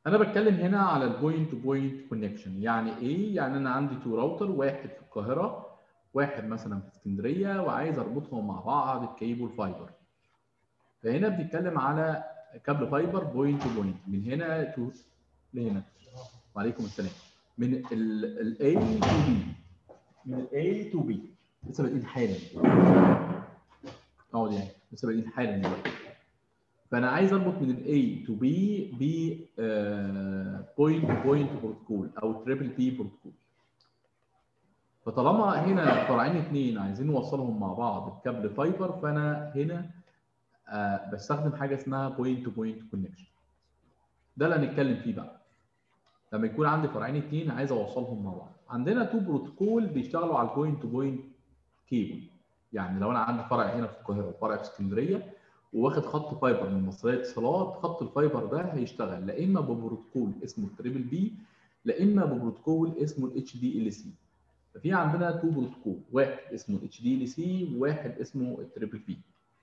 انا بتكلم هنا على البوينت تو بوينت كونكشن يعني ايه يعني انا عندي تو راوتر واحد في القاهره واحد مثلا في اسكندريه وعايز اربطهم مع بعض بكيبل فايبر فهنا بنتكلم على كابل فايبر بوينت تو بوينت من هنا تو لهنا وعليكم السلام من ال A to B من ال A to B لسه بادئين حالا اقعد يعني لسه بادئين حالا دلوقتي فانا عايز اربط من ال A to B ب بوينت تو بوينت بروتوكول او تريبل بي بروتوكول فطالما هنا فرعين اثنين عايزين نوصلهم مع بعض بكابل فايبر فانا هنا آه بستخدم حاجه اسمها بوينت تو بوينت كونكشن ده اللي هنتكلم فيه بقى لما يكون عندي فرعين اثنين عايز اوصلهم مع بعض عندنا تو بروتوكول بيشتغلوا على البوينت تو بوينت كيبل يعني لو انا عندي فرع هنا في القاهره وفرع في اسكندريه وواخد خط فايبر من مصريه اتصالات خط الفايبر ده هيشتغل لا اما ببروتوكول اسمه التريبل بي لا اما ببروتوكول اسمه الاتش دي ال سي ففي عندنا تو بروتوكول واحد اسمه الاتش دي ال سي وواحد اسمه التريبل بي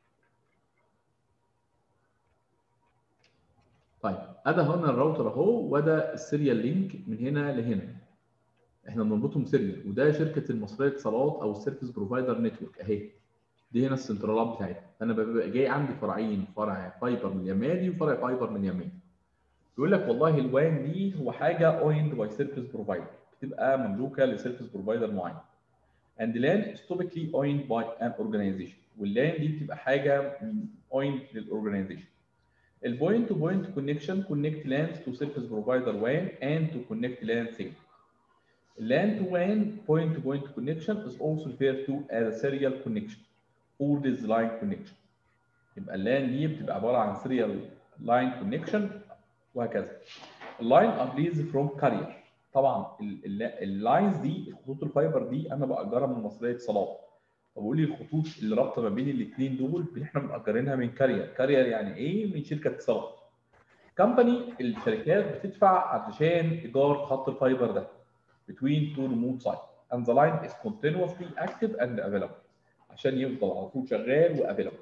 طيب ادي هنا الراوتر اهو وده السيريال لينك من هنا لهنا احنا بنربطهم سيريال وده شركه المصريه اتصالات او السيرفيس بروفايدر نتورك اهي دي هنا السنترالات بتاعتها انا ببقى جاي عندي فرعين فرع فايبر من يمالي وفرع فايبر من يمين يقول لك والله الوان دي هو حاجه اويند باي سيرفيس بروفايدر بتبقى مملوكه لسيرفيس بروفايدر معين and LAN is typically owned by an organization واللان دي بتبقى حاجه owned للاورجنايزيشن البوينت تو بوينت كونكشن كونكت لانز تو سيرفيس بروفايدر وان and to connect LAN signal LAN to WAN point to point connection is also referred to as a serial connection or this line connection يبقى اللان دي بتبقى عباره عن serial line connection وهكذا اللاين are leased from carrier طبعا اللاينز دي خطوط الفايبر دي انا باجرها من مصريه اتصالات فبقول لي الخطوط اللي رابطه ما بين الاثنين دول احنا مأجرينها من كارير كارير يعني ايه من شركه اتصالات كمباني الشركات بتدفع علشان ايجار خط الفايبر ده between two remote sites and the line is continuously active and available عشان يفضل على طول شغال وافيلبل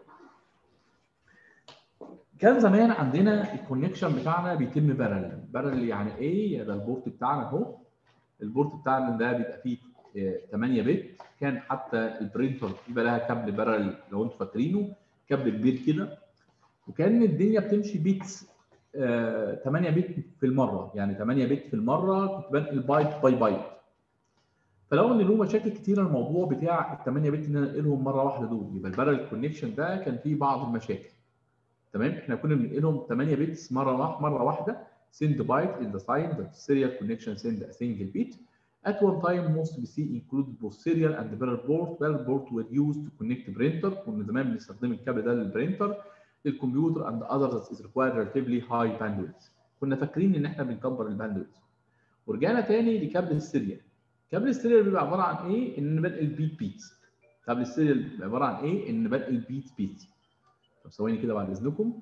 كان زمان عندنا الكونكشن بتاعنا بيتم بارل بارل يعني ايه ده البورت بتاعنا اهو البورت بتاعنا ده بيبقى فيه 8 بت كان حتى البرينتر بيبقى لها كابل بارل لو انتوا فاكرينه كابل كبير كده وكان الدنيا بتمشي بيتس 8 بت في المره يعني 8 بت في المره كنت بنقل بايت باي بايت فلو ان له مشاكل كتيره الموضوع بتاع ال 8 بت ان انا انقلهم مره واحده دول يبقى البارل كونكشن ده كان فيه بعض المشاكل تمام احنا كنا بننقلهم 8 بيتس مره مره واحده send byte is the sign that serial connection send a single bit at one time most PC included both serial and parallel port parallel port were used to connect printer كنا زمان بنستخدم الكابل ده للبرينتر للكمبيوتر and others that is required relatively high bandwidth كنا فاكرين ان احنا بنكبر الباندويث ورجعنا تاني لكابل السيريال كابل السيريال بيبقى عباره عن ايه ان بنقل بيت بيتس كابل السيريال بيبقى عباره عن ايه ان بنقل بيت بيتس طب ثواني كده بعد اذنكم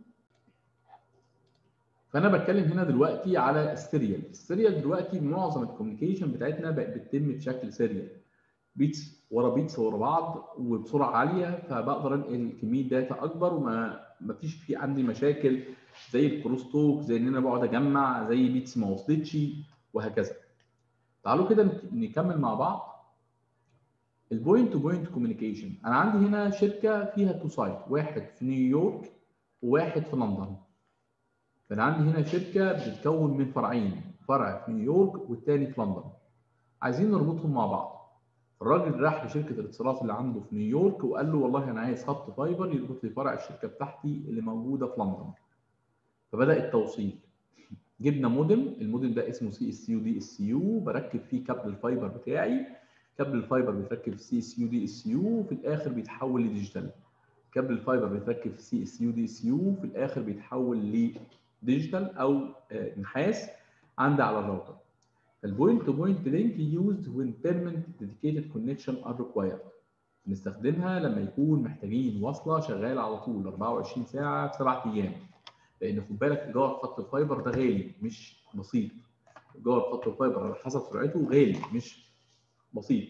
فانا بتكلم هنا دلوقتي على السيريال السيريال دلوقتي معظم الكوميونيكيشن بتاعتنا بقت بتتم بشكل سيريال بيتس ورا بيتس ورا بعض وبسرعه عاليه فبقدر انقل كميه داتا اكبر وما ما فيش في عندي مشاكل زي الكروس توك زي ان انا بقعد اجمع زي بيتس ما وصلتش وهكذا تعالوا كده نكمل مع بعض البوينت تو بوينت كوميونيكيشن انا عندي هنا شركه فيها تو سايت واحد في نيويورك وواحد في لندن فانا عندي هنا شركه بتتكون من فرعين فرع في نيويورك والتاني في لندن عايزين نربطهم مع بعض الراجل راح لشركه الاتصالات اللي عنده في نيويورك وقال له والله انا عايز خط فايبر يربط لي فرع الشركه بتاعتي اللي موجوده في لندن فبدا التوصيل جبنا مودم المودم ده اسمه سي اس سي ودي اس سي يو بركب فيه كابل الفايبر بتاعي كابل الفايبر بيتركب في سي اس يو دي اس يو وفي الاخر بيتحول لديجيتال كابل الفايبر بيتركب في سي اس يو دي اس يو في الاخر بيتحول لديجيتال او نحاس عندي على الراوتر البوينت تو بوينت لينك used when permanent dedicated connection are required بنستخدمها لما يكون محتاجين وصله شغاله على طول 24 ساعه في سبع ايام لان خد بالك ايجار خط الفايبر ده غالي مش بسيط ايجار خط الفايبر على حسب سرعته غالي مش بسيط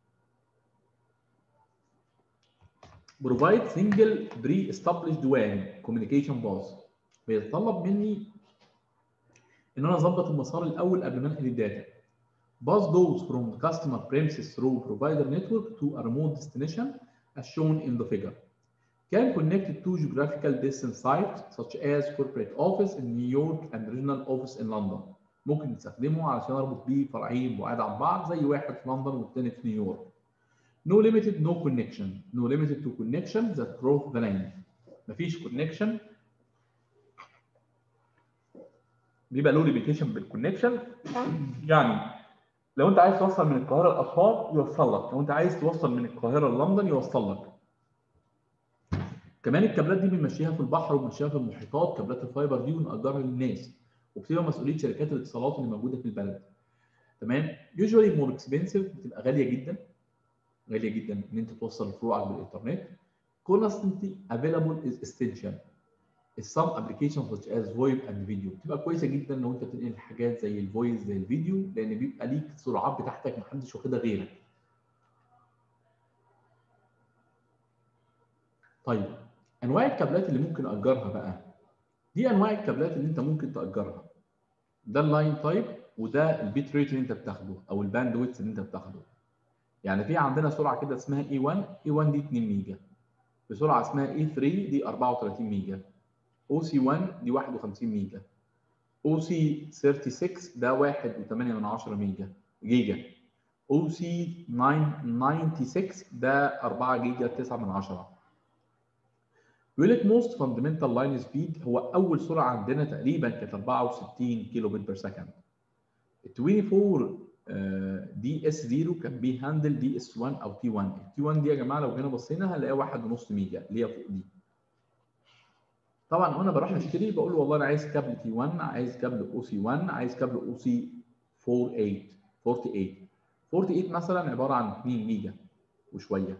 provide single pre-established WAN communication bus بيتطلب مني ان انا اظبط المسار الاول قبل ما انقل الداتا bus goes from the customer premises through provider network to a remote destination as shown in the figure can connect to geographical distance sites such as corporate office in New York and regional office in London ممكن نستخدمه علشان اربط بيه فرعين بعاد عن بعض زي واحد في لندن والتاني في نيويورك No limited no connection no limited to connection that cross the line مفيش connection بيبقى له ليميتيشن بالكونكشن يعني لو انت عايز توصل من القاهره لاسوان يوصل لك لو انت عايز توصل من القاهره للندن يوصل لك كمان الكابلات دي بنمشيها في البحر وبنمشيها في المحيطات كابلات الفايبر دي ونأجرها للناس وبتبقى مسؤوليه شركات الاتصالات اللي موجوده في البلد تمام يوجوالي مور اكسبنسيف بتبقى غاليه جدا غاليه جدا ان انت توصل فروعك بالانترنت constantly available is essential some applications such as VoIP and video بتبقى كويسه جدا لو انت بتنقل حاجات زي الفويس زي الفيديو لان بيبقى ليك السرعات بتاعتك محدش واخدها غيرك. طيب انواع الكابلات اللي ممكن اجرها بقى دي انواع الكابلات اللي انت ممكن تاجرها ده اللاين تايب وده البيت ريت اللي انت بتاخده او الباند ويتس اللي انت بتاخده يعني في عندنا سرعه كده اسمها اي 1 اي 1 دي 2 ميجا بسرعه اسمها اي 3 دي 34 ميجا او سي 1 دي 51 ميجا او سي 36 ده 1.8 من 10 ميجا جيجا او سي 96 ده 4 جيجا 9 من 10 بيقول لك موست فاندمنتال لاين سبيد هو اول سرعه عندنا تقريبا كانت 64 كيلو بت بير سكند ال 24 دي اس 0 كان بيهاندل دي اس 1 او تي 1 التي 1 دي يا جماعه لو جينا بصينا هنلاقيها 1.5 ميجا اللي هي فوق دي طبعا وانا بروح اشتري بقول له والله انا عايز كابل تي 1 عايز كابل او سي 1 عايز كابل او سي 48 48 48 مثلا عباره عن 2 ميجا وشويه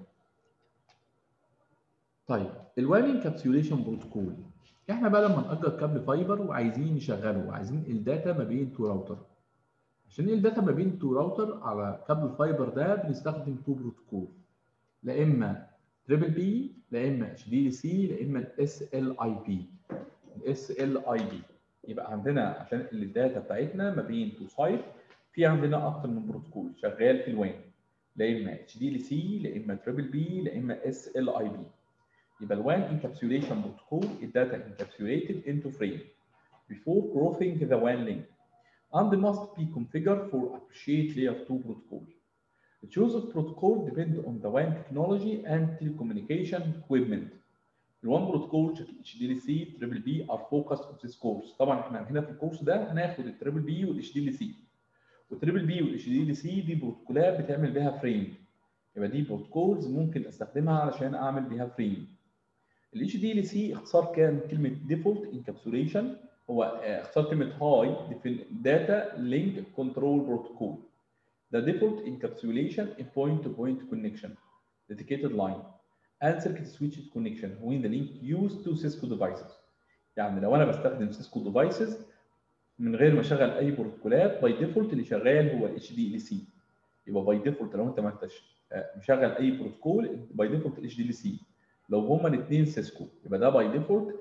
طيب الوان انكابسيوليشن بروتوكول احنا بقى لما نأجر كابل فايبر وعايزين نشغله وعايزين الداتا ما بين تو راوتر عشان الداتا ما بين تو راوتر على كابل الفايبر ده بنستخدم تو بروتوكول لا اما تريبل بي لا اما اتش دي سي لا اما الاس ال اي بي الاس ال اي بي يبقى عندنا عشان الداتا بتاعتنا ما بين تو سايت في عندنا اكتر من بروتوكول شغال في الوان لا اما اتش دي سي لا اما تريبل بي لا اما اس ال اي بي يبقى الوان encapsulation protocol is data encapsulated into frame before crossing the WAN link and must be configured for appropriate layer 2 protocol. The choice of protocol depends on the WAN technology and telecommunication equipment. The one protocol HDLC triple B are focused on this course. طبعا احنا هنا في الكورس ده هناخد التريبل بي والاتش دي ال سي. والتريبل بي والاتش دي ال سي دي بروتوكولات بتعمل بيها فريم. يبقى دي بروتوكولز ممكن استخدمها علشان اعمل بيها فريم. الاتش دي ال سي اختصار كان كلمه ديفولت انكابسوليشن هو اختصار كلمه هاي داتا لينك كنترول بروتوكول The default encapsulation in point-to-point connection, dedicated line, and circuit switched connection when the link used to Cisco devices. يعني لو انا بستخدم سيسكو ديفايسز من غير ما اشغل اي بروتوكولات باي ديفولت اللي شغال هو الاتش دي ال سي يبقى باي ديفولت لو انت ما انتش مشغل اي بروتوكول باي ديفولت الاتش دي ال سي لو هما الاثنين سيسكو يبقى ده باي ديفولت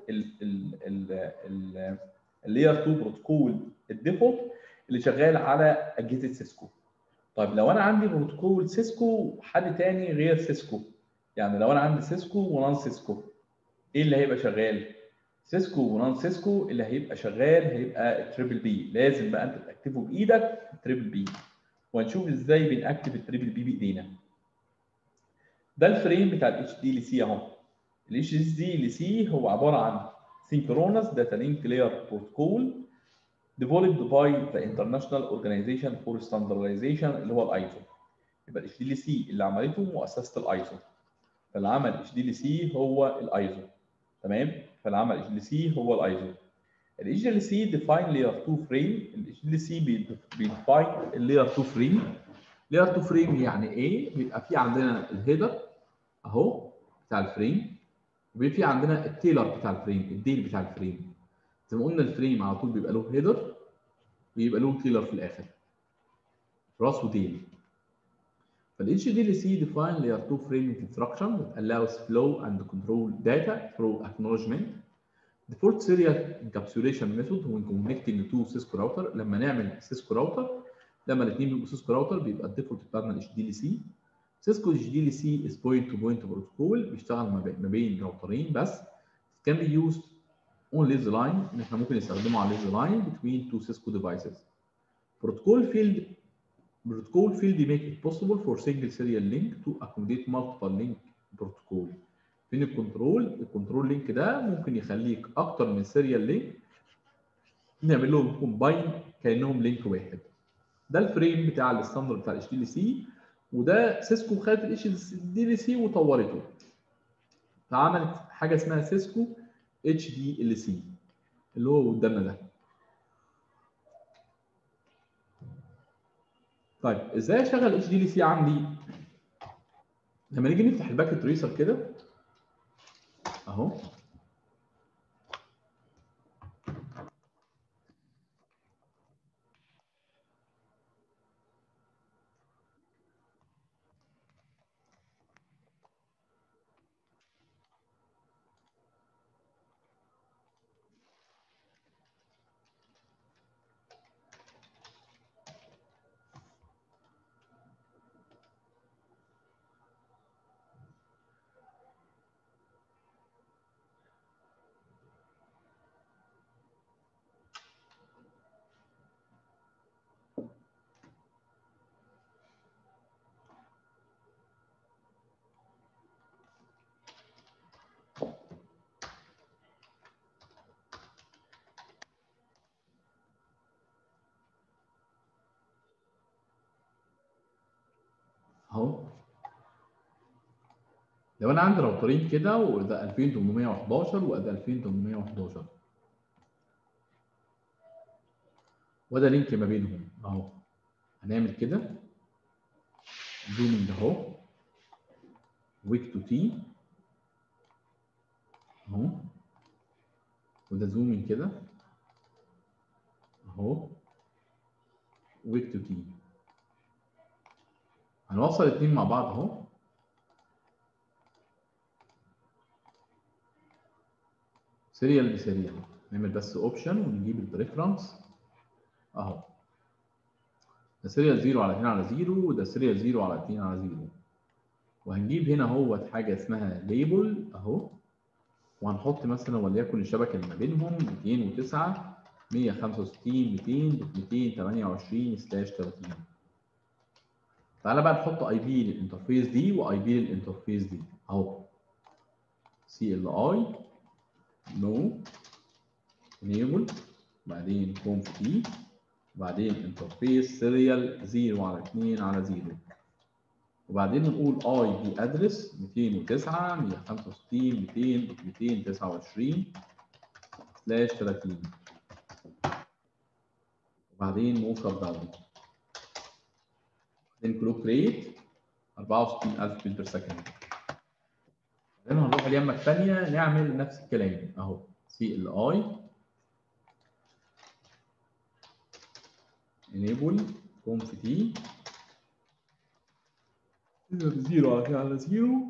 اللاير 2 بروتوكول الديفولت اللي شغال على اجهزه سيسكو طيب لو انا عندي بروتوكول سيسكو وحد تاني غير سيسكو يعني لو انا عندي سيسكو ونان سيسكو ايه اللي هيبقى شغال سيسكو ونان سيسكو اللي هيبقى شغال هيبقى تريبل بي لازم بقى انت تاكتفه بايدك تريبل بي وهنشوف ازاي بنأكتف التريبل بي بايدينا ده الفريم بتاع الاتش دي ال سي اهو الاتش دي ال سي هو عباره عن synchronous data link layer protocol developed by the International Organization for Standardization اللي هو الايزو يبقى الاتش دي ال سي اللي عملته مؤسسه الايزو فاللي عمل الاتش دي ال سي هو الايزو تمام فاللي عمل الاتش دي ال سي هو الايزو الاتش دي ال سي ديفاين layer 2 فريم الاتش دي ال سي بيديفاين اللاير 2 فريم لاير 2 فريم يعني ايه بيبقى في عندنا الهيدر اهو بتاع الفريم وبيبقى في عندنا التيلر بتاع الفريم الديل بتاع الفريم زي ما قلنا الفريم على طول بيبقى له هيدر ويبقى له تيلر في الاخر راس وديل فال HDLC define layer 2 frame instruction that allows flow and control data through acknowledgement default serial encapsulation method when connecting to Cisco router لما نعمل سيسكو راوتر لما الاثنين بيبقوا سيسكو راوتر بيبقى الديفولت بتاعنا اتش دي ال سي سيسكو اتش دي ال سي از بوينت تو بوينت بروتوكول بيشتغل ما بين راوترين بس can be used on lazy line احنا ممكن نستخدمه على lazy line between two Cisco devices protocol field protocol field make it possible for single serial link to accommodate multiple link protocol فين الكنترول الكنترول لينك ده ممكن يخليك اكتر من سيريال لينك نعمل لهم كومباين كانهم لينك واحد ده الفريم بتاع الستاندرد بتاع الاتش دي ال سي وده سيسكو خدت الاتش دي ال سي وطورته فعملت حاجه اسمها سيسكو اتش دي ال سي اللي هو قدامنا ده طيب ازاي اشغل اتش دي ال سي عندي لما نيجي نفتح الباكت تريسر كده اهو اهو لو انا عندي راوترين كده وده 2811 وده 2811 وده لينك ما بينهم اهو هنعمل كده زومنج اهو ويك تو تي اهو وده زومنج كده اهو ويك تو تي هنوصل الاثنين مع بعض اهو سيريال بسيريال نعمل بس اوبشن ونجيب البريفرنس اهو ده سيريال 0 على 2 على 0 وده سيريال 0 على 2 على 0 وهنجيب هنا اهوت حاجه اسمها ليبل اهو وهنحط مثلا وليكن الشبكه اللي ما بينهم 209 165 200 228 سلاش 30 تعالى بقى نحط اي بي للانترفيس دي واي بي للانترفيس دي اهو سي ال اي نو انيبل بعدين كونف تي وبعدين انترفيس سيريال 0 على 2 على 0 وبعدين نقول اي بي ادرس 209 165 200 229 سلاش 30 وبعدين موصل داون بعدين كلوك ريت 64000 بيت بير سكند بعدين هنروح اليمه الثانيه نعمل نفس الكلام اهو سي ال اي enable conf t 0 على 0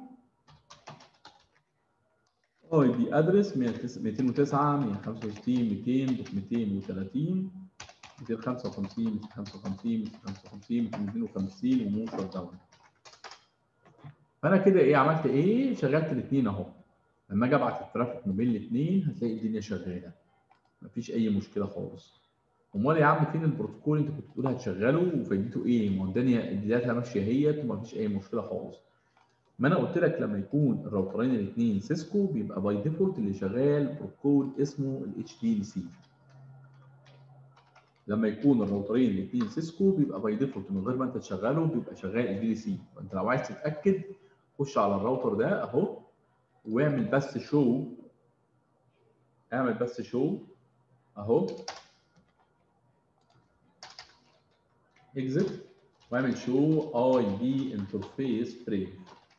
اي بي ادرس 209 165 200 230 255 255 255 252 وموصل داون فانا كده ايه عملت ايه شغلت الاثنين اهو لما اجي ابعت الترافيك ما بين الاثنين هتلاقي الدنيا شغاله مفيش اي مشكله خالص امال يا عم فين البروتوكول انت كنت بتقول هتشغله وفايدته ايه ما هو الدنيا الداتا ماشيه اهيت ومفيش اي مشكله خالص ما انا قلت لك لما يكون الراوترين الاثنين سيسكو بيبقى باي ديفولت اللي شغال بروتوكول اسمه الاتش دي ال سي لما يكون الراوترين الاثنين سيسكو بيبقى باي ديفولت من غير ما انت تشغله بيبقى شغال ال دي سي فانت لو عايز تتاكد خش على الراوتر ده اهو واعمل بس شو اعمل بس شو اهو اكزit واعمل شو اي بي انترفيس فريم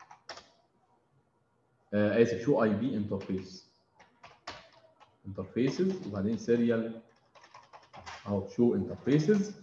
آه اسف شو اي بي انترفيس انترفيسز وبعدين سيريال اهو شو انترفيسز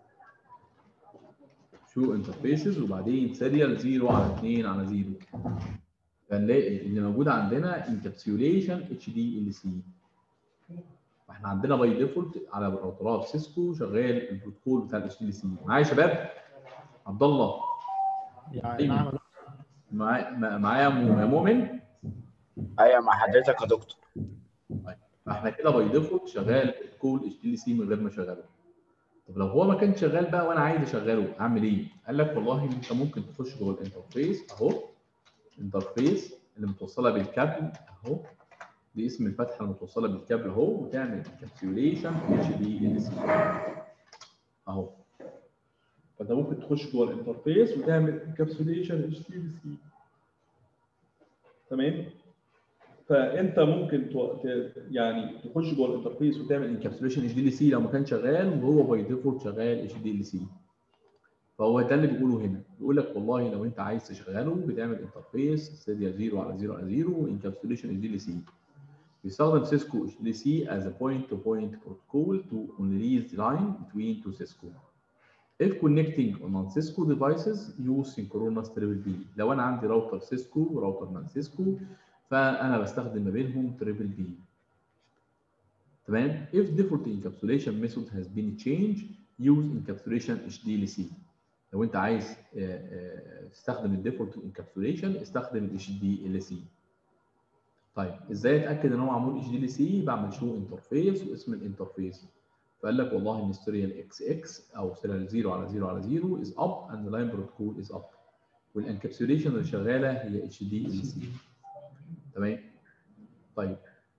شو انترفيسز وبعدين سيريال 0 على 2 على 0 فنلاقي اللي موجود عندنا انكابسيوليشن اتش دي ال سي فاحنا عندنا باي ديفولت على راوترات سيسكو شغال البروتوكول بتاع الاتش دي سي معايا يا شباب عبد الله يعني أيوة. نعم معايا معايا مو- مؤمن ايوه مع حضرتك يا دكتور فاحنا كده باي ديفولت شغال الكول اتش دي سي من غير ما اشغله طب لو هو ما كانش شغال بقى وانا عايز اشغله اعمل ايه؟ قال لك والله انت ممكن تخش جوه الانترفيس اهو انترفيس اللي متوصله بالكابل اهو دي اسم الفتحه المتوصله بالكابل اهو وتعمل انكابسيوليشن اتش دي ال سي اهو فانت ممكن تخش جوه الانترفيس وتعمل انكابسيوليشن اتش دي ال سي تمام فانت ممكن تو- ت- يعني تخش جوه الانترفيس وتعمل انكابسوليشن اتش دي ال سي لو ما كان شغال وهو باي ديفولت شغال اتش دي ال سي فهو ده اللي بيقوله هنا بيقول لك والله لو انت عايز تشغله بتعمل انترفيس سيريال 0 على 0 على 0 انكابسوليشن اتش دي ال سي بيستخدم سيسكو اتش دي سي as a point to point protocol to release line between two Cisco. If connecting on non-Cisco devices use synchronous triple B. لو انا عندي راوتر سيسكو وراوتر نون سيسكو فانا بستخدم ما بينهم تريبل بي. تمام؟ If default encapsulation method has been changed use encapsulation HDLC. لو انت عايز آه، آه، تستخدم الديفولت انكابسوليشن استخدم الاتش دي ال سي. طيب ازاي اتاكد ان هو معمول اتش دي ال سي؟ بعمل شو انترفيس واسم الانترفيس. فقال لك والله ان ستيريال اكس اكس او سيريال 0 على 0 على 0 از اب اند لاين بروتوكول از اب. والانكابسوليشن اللي شغاله هي اتش دي ال سي. تمام؟ طيب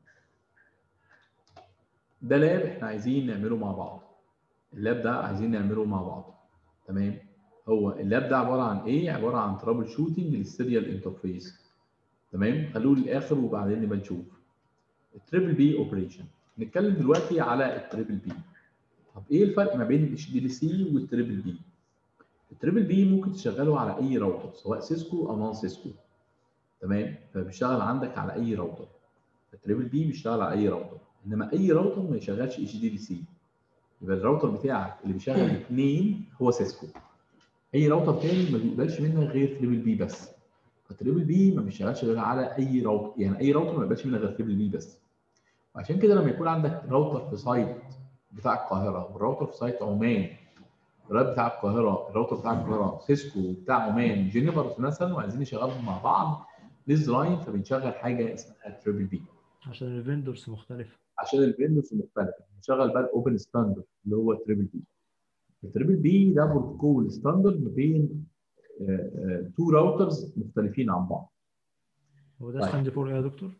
ده لاب احنا عايزين نعمله مع بعض. اللاب ده عايزين نعمله مع بعض. تمام؟ هو اللاب ده عباره عن ايه؟ عباره عن ترابل شوتنج للسيريال انترفيس. تمام؟ خلوه للاخر وبعدين نبقى نشوف. التريبل بي اوبريشن. نتكلم دلوقتي على التريبل بي. طب ايه الفرق ما بين الاتش دي ال سي والتريبل بي؟ التريبل بي ممكن تشغله على اي راوتر سواء سيسكو او نون سيسكو. تمام؟ فبيشتغل عندك على اي راوتر. التريبل بي بيشتغل على اي راوتر، انما اي راوتر ما يشغلش اتش دي ال سي. يبقى الراوتر بتاعك اللي بيشغل اثنين هو سيسكو. اي راوتر تاني ما بيقبلش منها غير تريبل بي بس. فالتريبل بي ما بيشتغلش غير على اي راوتر، يعني اي راوتر ما بيقبلش منها غير تريبل بي بس. وعشان كده لما يكون عندك راوتر في سايت بتاع القاهره والراوتر في سايت عمان الراوتر بتاع القاهره الراوتر بتاع القاهره سيسكو بتاع عمان جينيفر مثلا وعايزين نشغلهم مع بعض ليز لاين فبنشغل حاجه اسمها تريبل بي عشان الفيندورز مختلفة عشان الفيندوز مختلفه بنشغل بقى الاوبن ستاندرد اللي هو تريبل بي التريبل بي ده بروتوكول ستاندرد ما بين تو راوترز مختلفين عن بعض هو ده طيب. ستاند فور ايه يا دكتور؟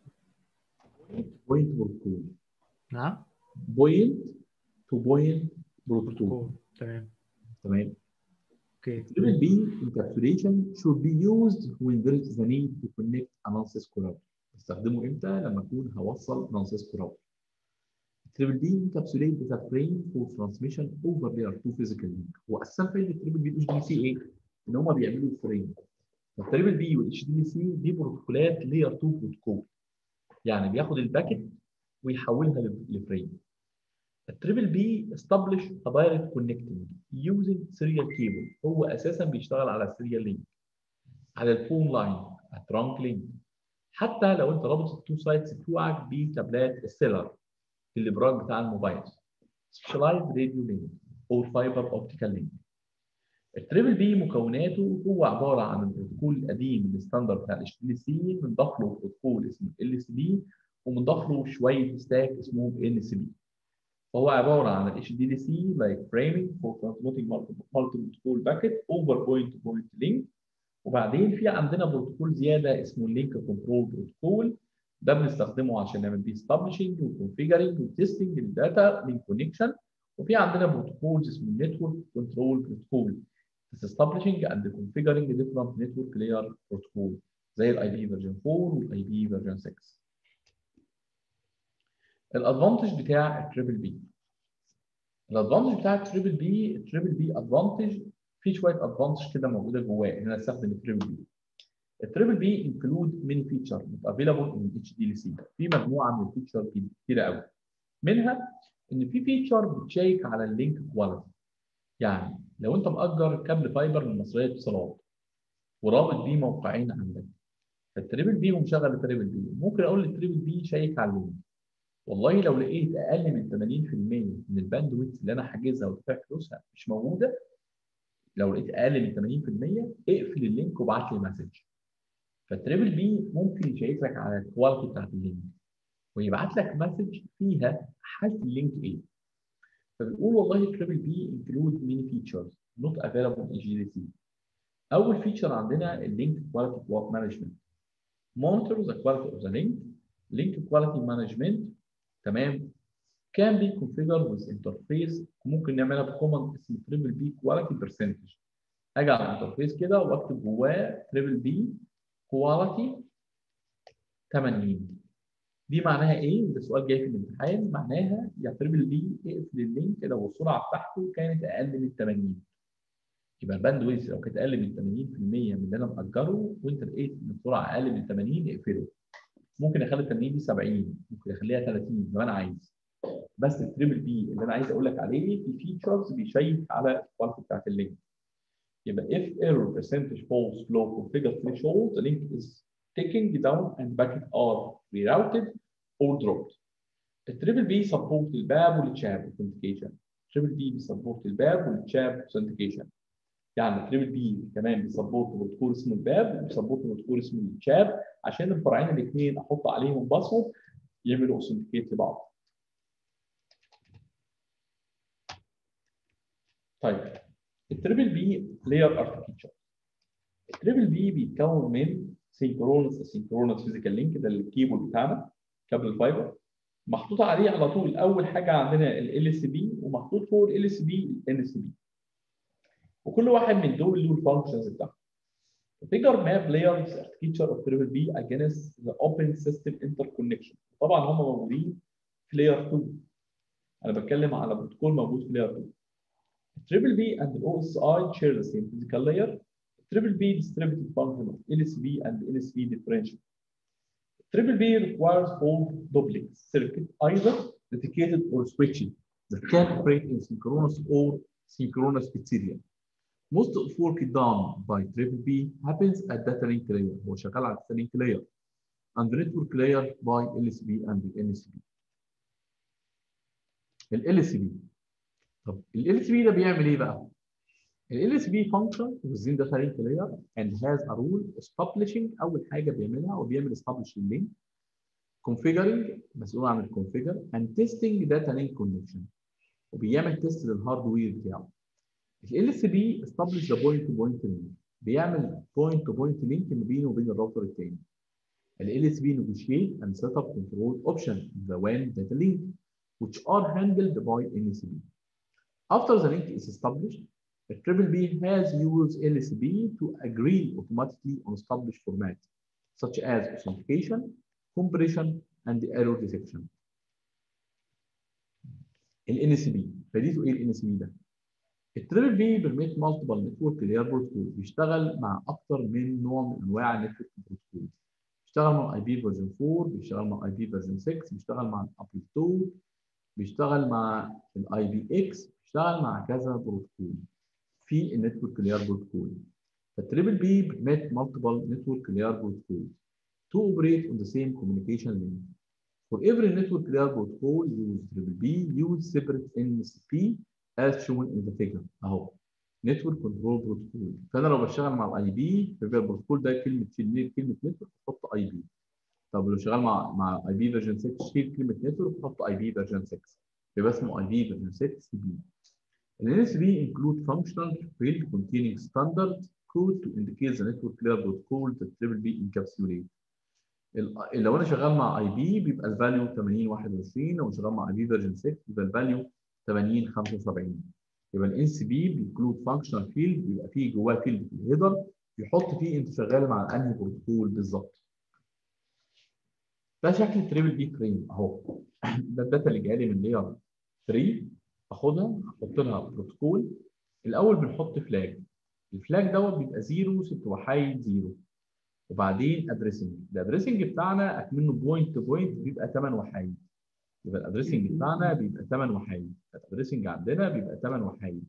بوينت بروتوكول نعم بوينت تو بوينت بروتوكول بروتوكول تمام تمام اوكي Triple B encapsulation should be used when there is the need to connect a non-Cisco router. استخدمه امتى؟ لما اكون هوصل non-Cisco router. Triple B encapsulate is a frame for transmission over layer 2 physical link. هو اساسا فايده التريبل بي والاتش دي سي ايه؟ ان هم بيعملوا فريم. فالتريبل بي والاتش دي سي دي بروتوكولات layer 2 بروتوكول. يعني بياخد الباكت ويحولها ل- لفريم. التريبل بي establish a direct connecting using serial cable هو اساسا بيشتغل على السيريال لينك على الفون لاين الترانك لينك حتى لو انت رابط التو سايتس بتوعك بكابلات السيلر في الابراج بتاع الموبايل سبيشالايزد راديو لينك او فايبر اوبتيكال لينك التريبل بي مكوناته هو عباره عن البروتوكول القديم الستاندرد بتاع الاتش تي سي منضاف له بروتوكول اسمه ال سي بي ومنضاف له شويه ستاك اسمه ان سي بي فهو عباره عن ال HDDC like framing for transmitting multiple multiple packet over point to point link وبعدين في عندنا بروتوكول زياده اسمه اللينك كنترول بروتوكول ده بنستخدمه عشان نعمل بيه establishing وconfiguring وتستنج للداتا لينك كونكشن وفي عندنا بروتوكولز اسمه النتورك كنترول بروتوكول is establishing and configuring different network layer protocol زي الاي بي فيرجن 4 والاي بي فيرجن 6 الادفانتج بتاع التريبل بي الادفانتج بتاع التريبل بي التريبل بي ادفانتج في شويه ادفانتج كده موجوده جواه ان انا استخدم التريبل بي التريبل بي انكلود ميني فيتشر not available in اتش دي ال سي في مجموعه من الفيتشر كتيره قوي منها ان في فيتشر بتشيك على اللينك كواليتي يعني لو انت مأجر كابل فايبر من مصريه اتصالات ورابط بيه موقعين عندك فالتريبل بي ومشغل التريبل بي ممكن اقول للتريبل بي شيك على اللينك والله لو لقيت اقل من 80% من الباندويث اللي انا حاجزها ودافع فلوسها مش موجوده لو لقيت اقل من 80% اقفل اللينك وابعت لي مسج فالتريبل بي ممكن يشيك لك على الكواليتي بتاعت اللينك ويبعت لك مسج فيها حاله اللينك ايه فبيقول والله تريبل بي انكلود ميني فيتشرز نوت افيلابل ان جي دي سي اول فيتشر عندنا اللينك كواليتي مانجمنت monitor the quality of the link link quality management تمام can be configured with interface ممكن نعملها بكوماند اسمه تريبل بي كواليتي برسنتج اجي على الانترفيس كده واكتب جواه تريبل بي كواليتي 80 دي معناها ايه؟ ده سؤال جاي في الامتحان معناها يا تريبل بي اقفل اللينك لو السرعه بتاعته كانت اقل من 80 يبقى الباند ويز لو كانت اقل من 80% من اللي انا مأجره وانت لقيت ان السرعه اقل من 80 اقفله ممكن اخلي ال 80 دي 70 ممكن اخليها 30 لو انا عايز بس التريبل بي اللي انا عايز اقول لك عليه في فيتشرز بيشيك على الكواليتي بتاعت اللينك يبقى if error percentage false flow configure threshold the link is taken down and packet are rerouted or dropped التريبل بي سبورت الباب والتشاب اوثنتيكيشن التريبل بي بيسبورت الباب والتشاب اوثنتيكيشن يعني التريبل بي كمان بيسبورت بروتوكول اسمه الباب وبيسبورت بروتوكول اسمه التشاب عشان الفرعين الاثنين احط عليهم باسورد يعملوا اوثنتيكيت لبعض طيب التريبل بي لاير اركتشر التريبل بي بيتكون من سينكرونس اسينكرونس فيزيكال لينك ده الكيبل بتاعنا كابل الفايبر محطوط عليه على طول اول حاجه عندنا ال اس بي ومحطوط فوق ال اس بي الان اس بي وكل واحد من دول له الفانكشنز بتاعته figure map layers architecture of triple B against the open system interconnection طبعا هم موجودين في layer 2 انا بتكلم على بروتوكول موجود في layer 2 Triple B and the OSI share the same physical layer. Triple B distributed function of LSB and NSB differential. Triple B requires full duplex circuit, either dedicated or switching, that can operate in synchronous or synchronous bit serial. Most of work done by Triple B happens at data link layer. هو شغال على data link layer and the network layer by LSB and the NSB. ال LSB طب ال LSB ده بيعمل ايه بقى؟ ال LSB function within data link layer and has a rule establishing اول حاجه بيعملها هو بيعمل establish اللينك configuring مسؤول عن الكونفيجر and testing data link connection وبيعمل تيست للهاردوير بتاعه. ال LSB establish the point to point link بيعمل point to point link ما بينه وبين الراوتر الثاني. ال LSB negotiate and set up control option the WAN data link which are handled by NSB. After the link is established, the Triple B has used LSB to agree automatically on established formats, such as authentication, compression, and error detection. ال NSB فديته ايه ال NSB ده؟ التريبل بي بيرميت مالتيبل نتورك لاير بروتوكول بيشتغل مع اكتر من نوع من انواع النتورك بروتوكول بيشتغل مع اي بي فيرجن 4 بيشتغل مع اي بي فيرجن 6 بيشتغل مع الابل 2 بيشتغل مع الاي بي اكس بيشتغل مع كذا بروتوكول في النتورك لاير بروتوكول فالتريبل بي permit multiple network layer protocols to operate on the same communication link. For every network layer protocol use triple B use separate NSP as shown in the figure اهو network control protocol فانا لو بشتغل مع الاي بي في البروتوكول ده كلمه شيل كلمه نتورك احط اي بي طب لو شغال مع مع اي بي فيرجن 6 شيل كلمه نتورك احط اي بي فيرجن 6 يبقى اسمه اي بي فيرجن 6 سي بي ال NSB include functional field containing standard code to indicate the network layer protocol that triple B encapsulate. لو انا شغال مع اي بي بيبقى الفاليو 80 21 لو شغال مع اي بي فيرجن 6 يبقى الفاليو 80 75 يبقى الان سي بي بينكلود فانكشنال فيلد بيبقى فيه جواه فيلد في الهيدر يحط فيه انت شغال مع انهي بروتوكول بالظبط. ده شكل التريبل بي فريم اهو ده الداتا اللي جايه لي من لاير 3 باخدها احط لها بروتوكول الاول بنحط فلاج الفلاج دوت بيبقى 0 ست وحيد 0 وبعدين ادريسنج الادريسنج بتاعنا اكمنه بوينت تو بوينت بيبقى 8 وحيد يبقى الادريسنج بتاعنا بيبقى 8 وحيد الادريسنج عندنا بيبقى 8 وحيد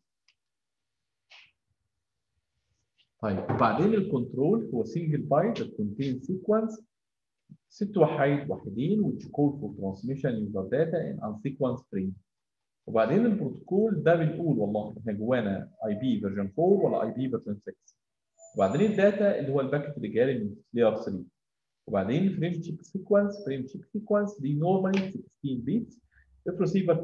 طيب وبعدين الكنترول هو سنجل بايت that contains sequence ست وحيد وحيدين which call for transmission user data in unsequenced frame وبعدين البروتوكول ده بنقول والله احنا جوانا اي بي فيرجن 4 ولا اي بي فيرجن 6 وبعدين الداتا اللي هو الباكت اللي جاي من لاير 3 وبعدين فريم تشيك سيكونس فريم تشيك سيكونس دي normally 16 bits if receiver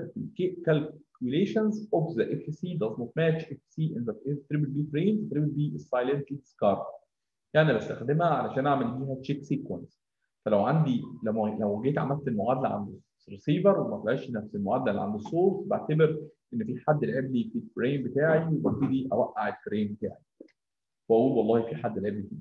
calculations of the FC does not match FC in the triple B frame triple B is silently scarred يعني بستخدمها علشان اعمل بيها تشيك سيكونس فلو عندي لو لو جيت عملت المعادله عند الريسيفر وما طلعش نفس المعادله اللي عند السورس بعتبر ان في حد لعب لي في الفريم بتاعي وببتدي اوقع الفريم بتاعي واقول والله في حد لعب لي فيه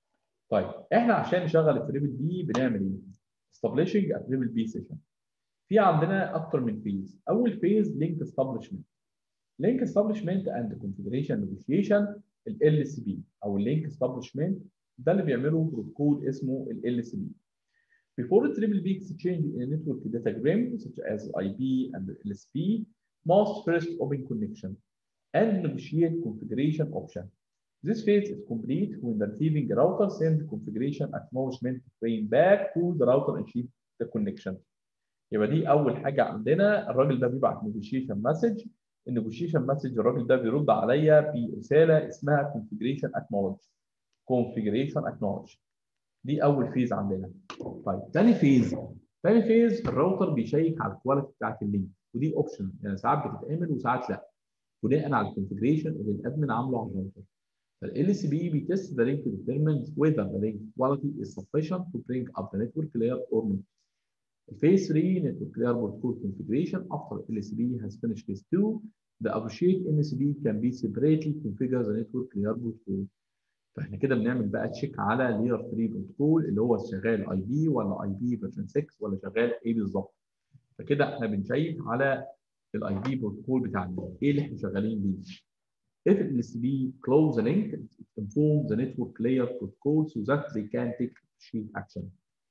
طيب احنا عشان نشغل التريبل بي بنعمل ايه؟ establishing a triple B session في عندنا اكتر من فيز اول فيز لينك establishment لينك establishment and configuration negotiation ال LCB او اللينك establishment ده اللي بيعمله بروتوكول اسمه ال LCB Before the triple B exchange in a network datagram such as IP and LSP must first open connection and negotiate configuration option. This phase is complete when the receiving router sends configuration acknowledgement frame back to the router and achieve the connection. يبقى دي أول حاجة عندنا الراجل ده بيبعت negotiation message النيجوشيشن مسج الراجل ده بيرد عليا برسالة اسمها configuration acknowledge configuration acknowledge دي أول فيز عندنا طيب تاني فيز تاني فيز الراوتر بيشيك على الكواليتي بتاعت اللينك ودي اوبشن يعني ساعات بتتعمل وساعات لا بناء على الكونفجريشن اللي الادمن عامله على الراوتر فال LCB بيتست the link to determine whether the link quality is sufficient to bring up the network layer or not. Phase 3 network layer protocol configuration after LCB has finished phase 2 the associate NCB can be separately configure the network layer protocol. فاحنا كده بنعمل بقى تشيك على لير 3 بروتوكول اللي هو شغال اي بي ولا اي بي فيرجن 6 ولا شغال ايه بالظبط فكده احنا بنشيك على الاي بي بروتوكول بتاعنا ايه اللي احنا شغالين بيه If LCB close the link, inform the network layer protocol so that they can take sheet action.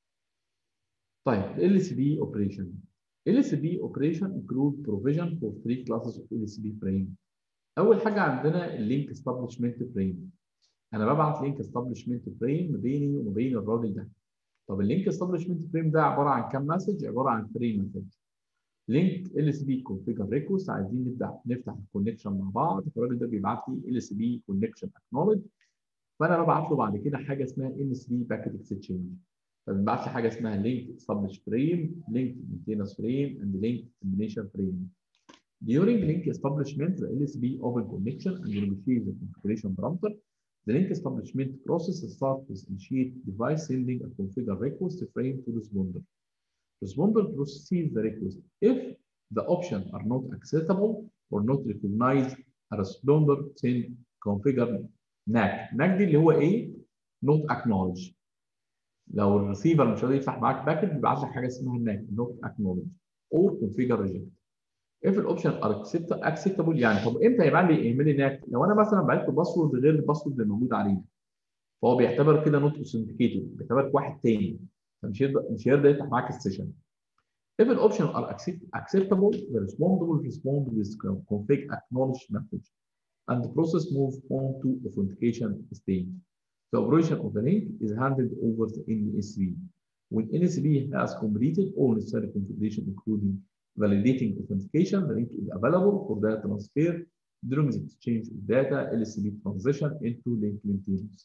طيب LCB operation. LCB operation include provision for three classes of LCB frame. أول حاجة عندنا اللينك establishment frame. انا ببعت لينك استابلشمنت فريم ما بيني وما بين الراجل ده طب اللينك استابلشمنت فريم ده عباره عن كام مسج عباره عن فريم مسج لينك ال اس بي كونفيجر ريكوست عايزين نبدا نفتح الكونكشن مع بعض فالراجل ده بيبعت لي ال اس بي كونكشن اكنولج فانا ببعت له بعد كده حاجه اسمها ان اس بي باكيت اكسشينج فبنبعت لي حاجه اسمها لينك استابلش فريم لينك مينتيننس فريم اند لينك termination فريم During link establishment, the LSB open connection and negotiate the configuration parameter The link establishment process starts with initiate device sending a configure request frame to responder. Responder proceeds the request. If the options are not acceptable or not recognized, a responder send configure NAC. NAC دي اللي هو ايه؟ not acknowledge. لو الريسيفر مش قادر يفتح معاك باكت بيبعت لك حاجه اسمها NAC not acknowledge or configure reject. if الاوبشن ار اكسبتابل يعني طب امتى يبقى لي يعمل لي ناك لو انا مثلا بعت له باسورد غير الباسورد اللي موجود عليه فهو بيعتبر كده نوت اوثنتيكيتد بيعتبرك واحد تاني فمش هيرضى مش هيرضى يفتح معاك السيشن if the option are acceptable the responder will respond with config acknowledge message and the process moves on to authentication stage the operation of the link is handled over the NSV when NSV has completed all necessary configuration including validating authentication, the link is available for data transfer during the exchange of data, LSB transition into link maintenance.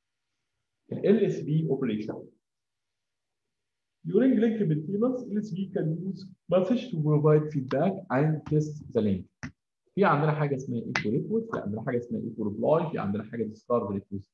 LSB operation. During link maintenance, LSB can use message to provide feedback and test the link. في عندنا حاجة اسمها equal request، في عندنا حاجة اسمها equal reply، في عندنا حاجة discard request.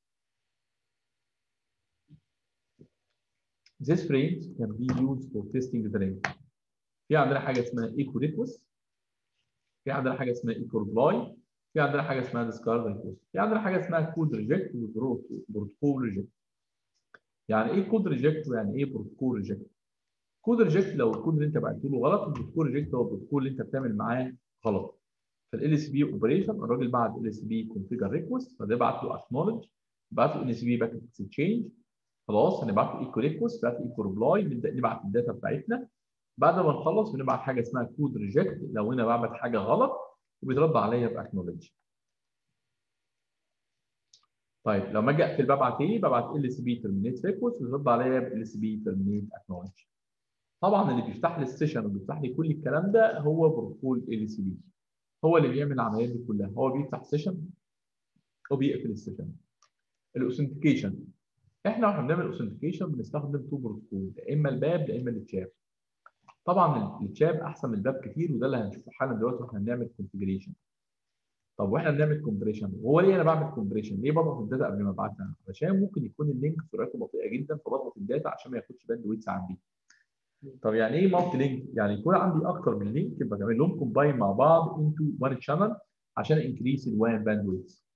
These frames can be used for testing the link. في عندنا حاجه اسمها ايكو ريكوست في عندنا حاجه اسمها ايكو ريبلاي في عندنا حاجه اسمها ديسكارد ريكوست في عندنا حاجه اسمها كود ريجكت وبروتوكول ريجكت يعني ايه كود ريجكت ويعني ايه بروتوكول ريجكت كود ريجكت لو الكود اللي انت بعته له غلط البروتوكول ريجكت هو البروتوكول اللي انت بتعمل معاه غلط فال اس بي اوبريشن الراجل بعت ال اس بي كونفيجر ريكوست فده بعت له اكنولج بعت له ان اس بي باكيت اكسشينج خلاص هنبعت له ايكو ريكوست بعت ايكو ريبلاي نبدا نبعت الداتا بتاعتنا بعد ما نخلص بنبعت حاجه اسمها كود ريجكت لو انا بعمل حاجه غلط وبيترد عليا باكنولج طيب لما اجي اقفل ببعت ايه؟ ببعت ال سي بي ترمينيت ريكوست ويرد عليا بال سي بي ترمينيت اكنولج. طبعا اللي بيفتح لي السيشن وبيفتح لي كل الكلام ده هو بروتوكول ال سي بي. هو اللي بيعمل العمليات دي كلها، هو بيفتح سيشن وبيقفل السيشن. الاوثنتيكيشن احنا واحنا بنعمل اوثنتيكيشن بنستخدم تو بروتوكول يا اما الباب يا اما التشاب. طبعا التشاب احسن من الباب كتير وده اللي هنشوفه حالا دلوقتي واحنا بنعمل كونفجريشن. طب واحنا بنعمل كومبريشن وهو ليه انا بعمل كومبريشن؟ ليه بضغط الداتا قبل ما ابعتها؟ علشان ممكن يكون اللينك سرعته بطيئه جدا فبضغط الداتا عشان ما ياخدش باند ويتس عندي. طب يعني ايه مالتي لينك؟ يعني يكون عندي اكتر من لينك يبقى بعمل لهم كومباين مع بعض انتو وان شانل عشان انكريس الوان باند ويتس.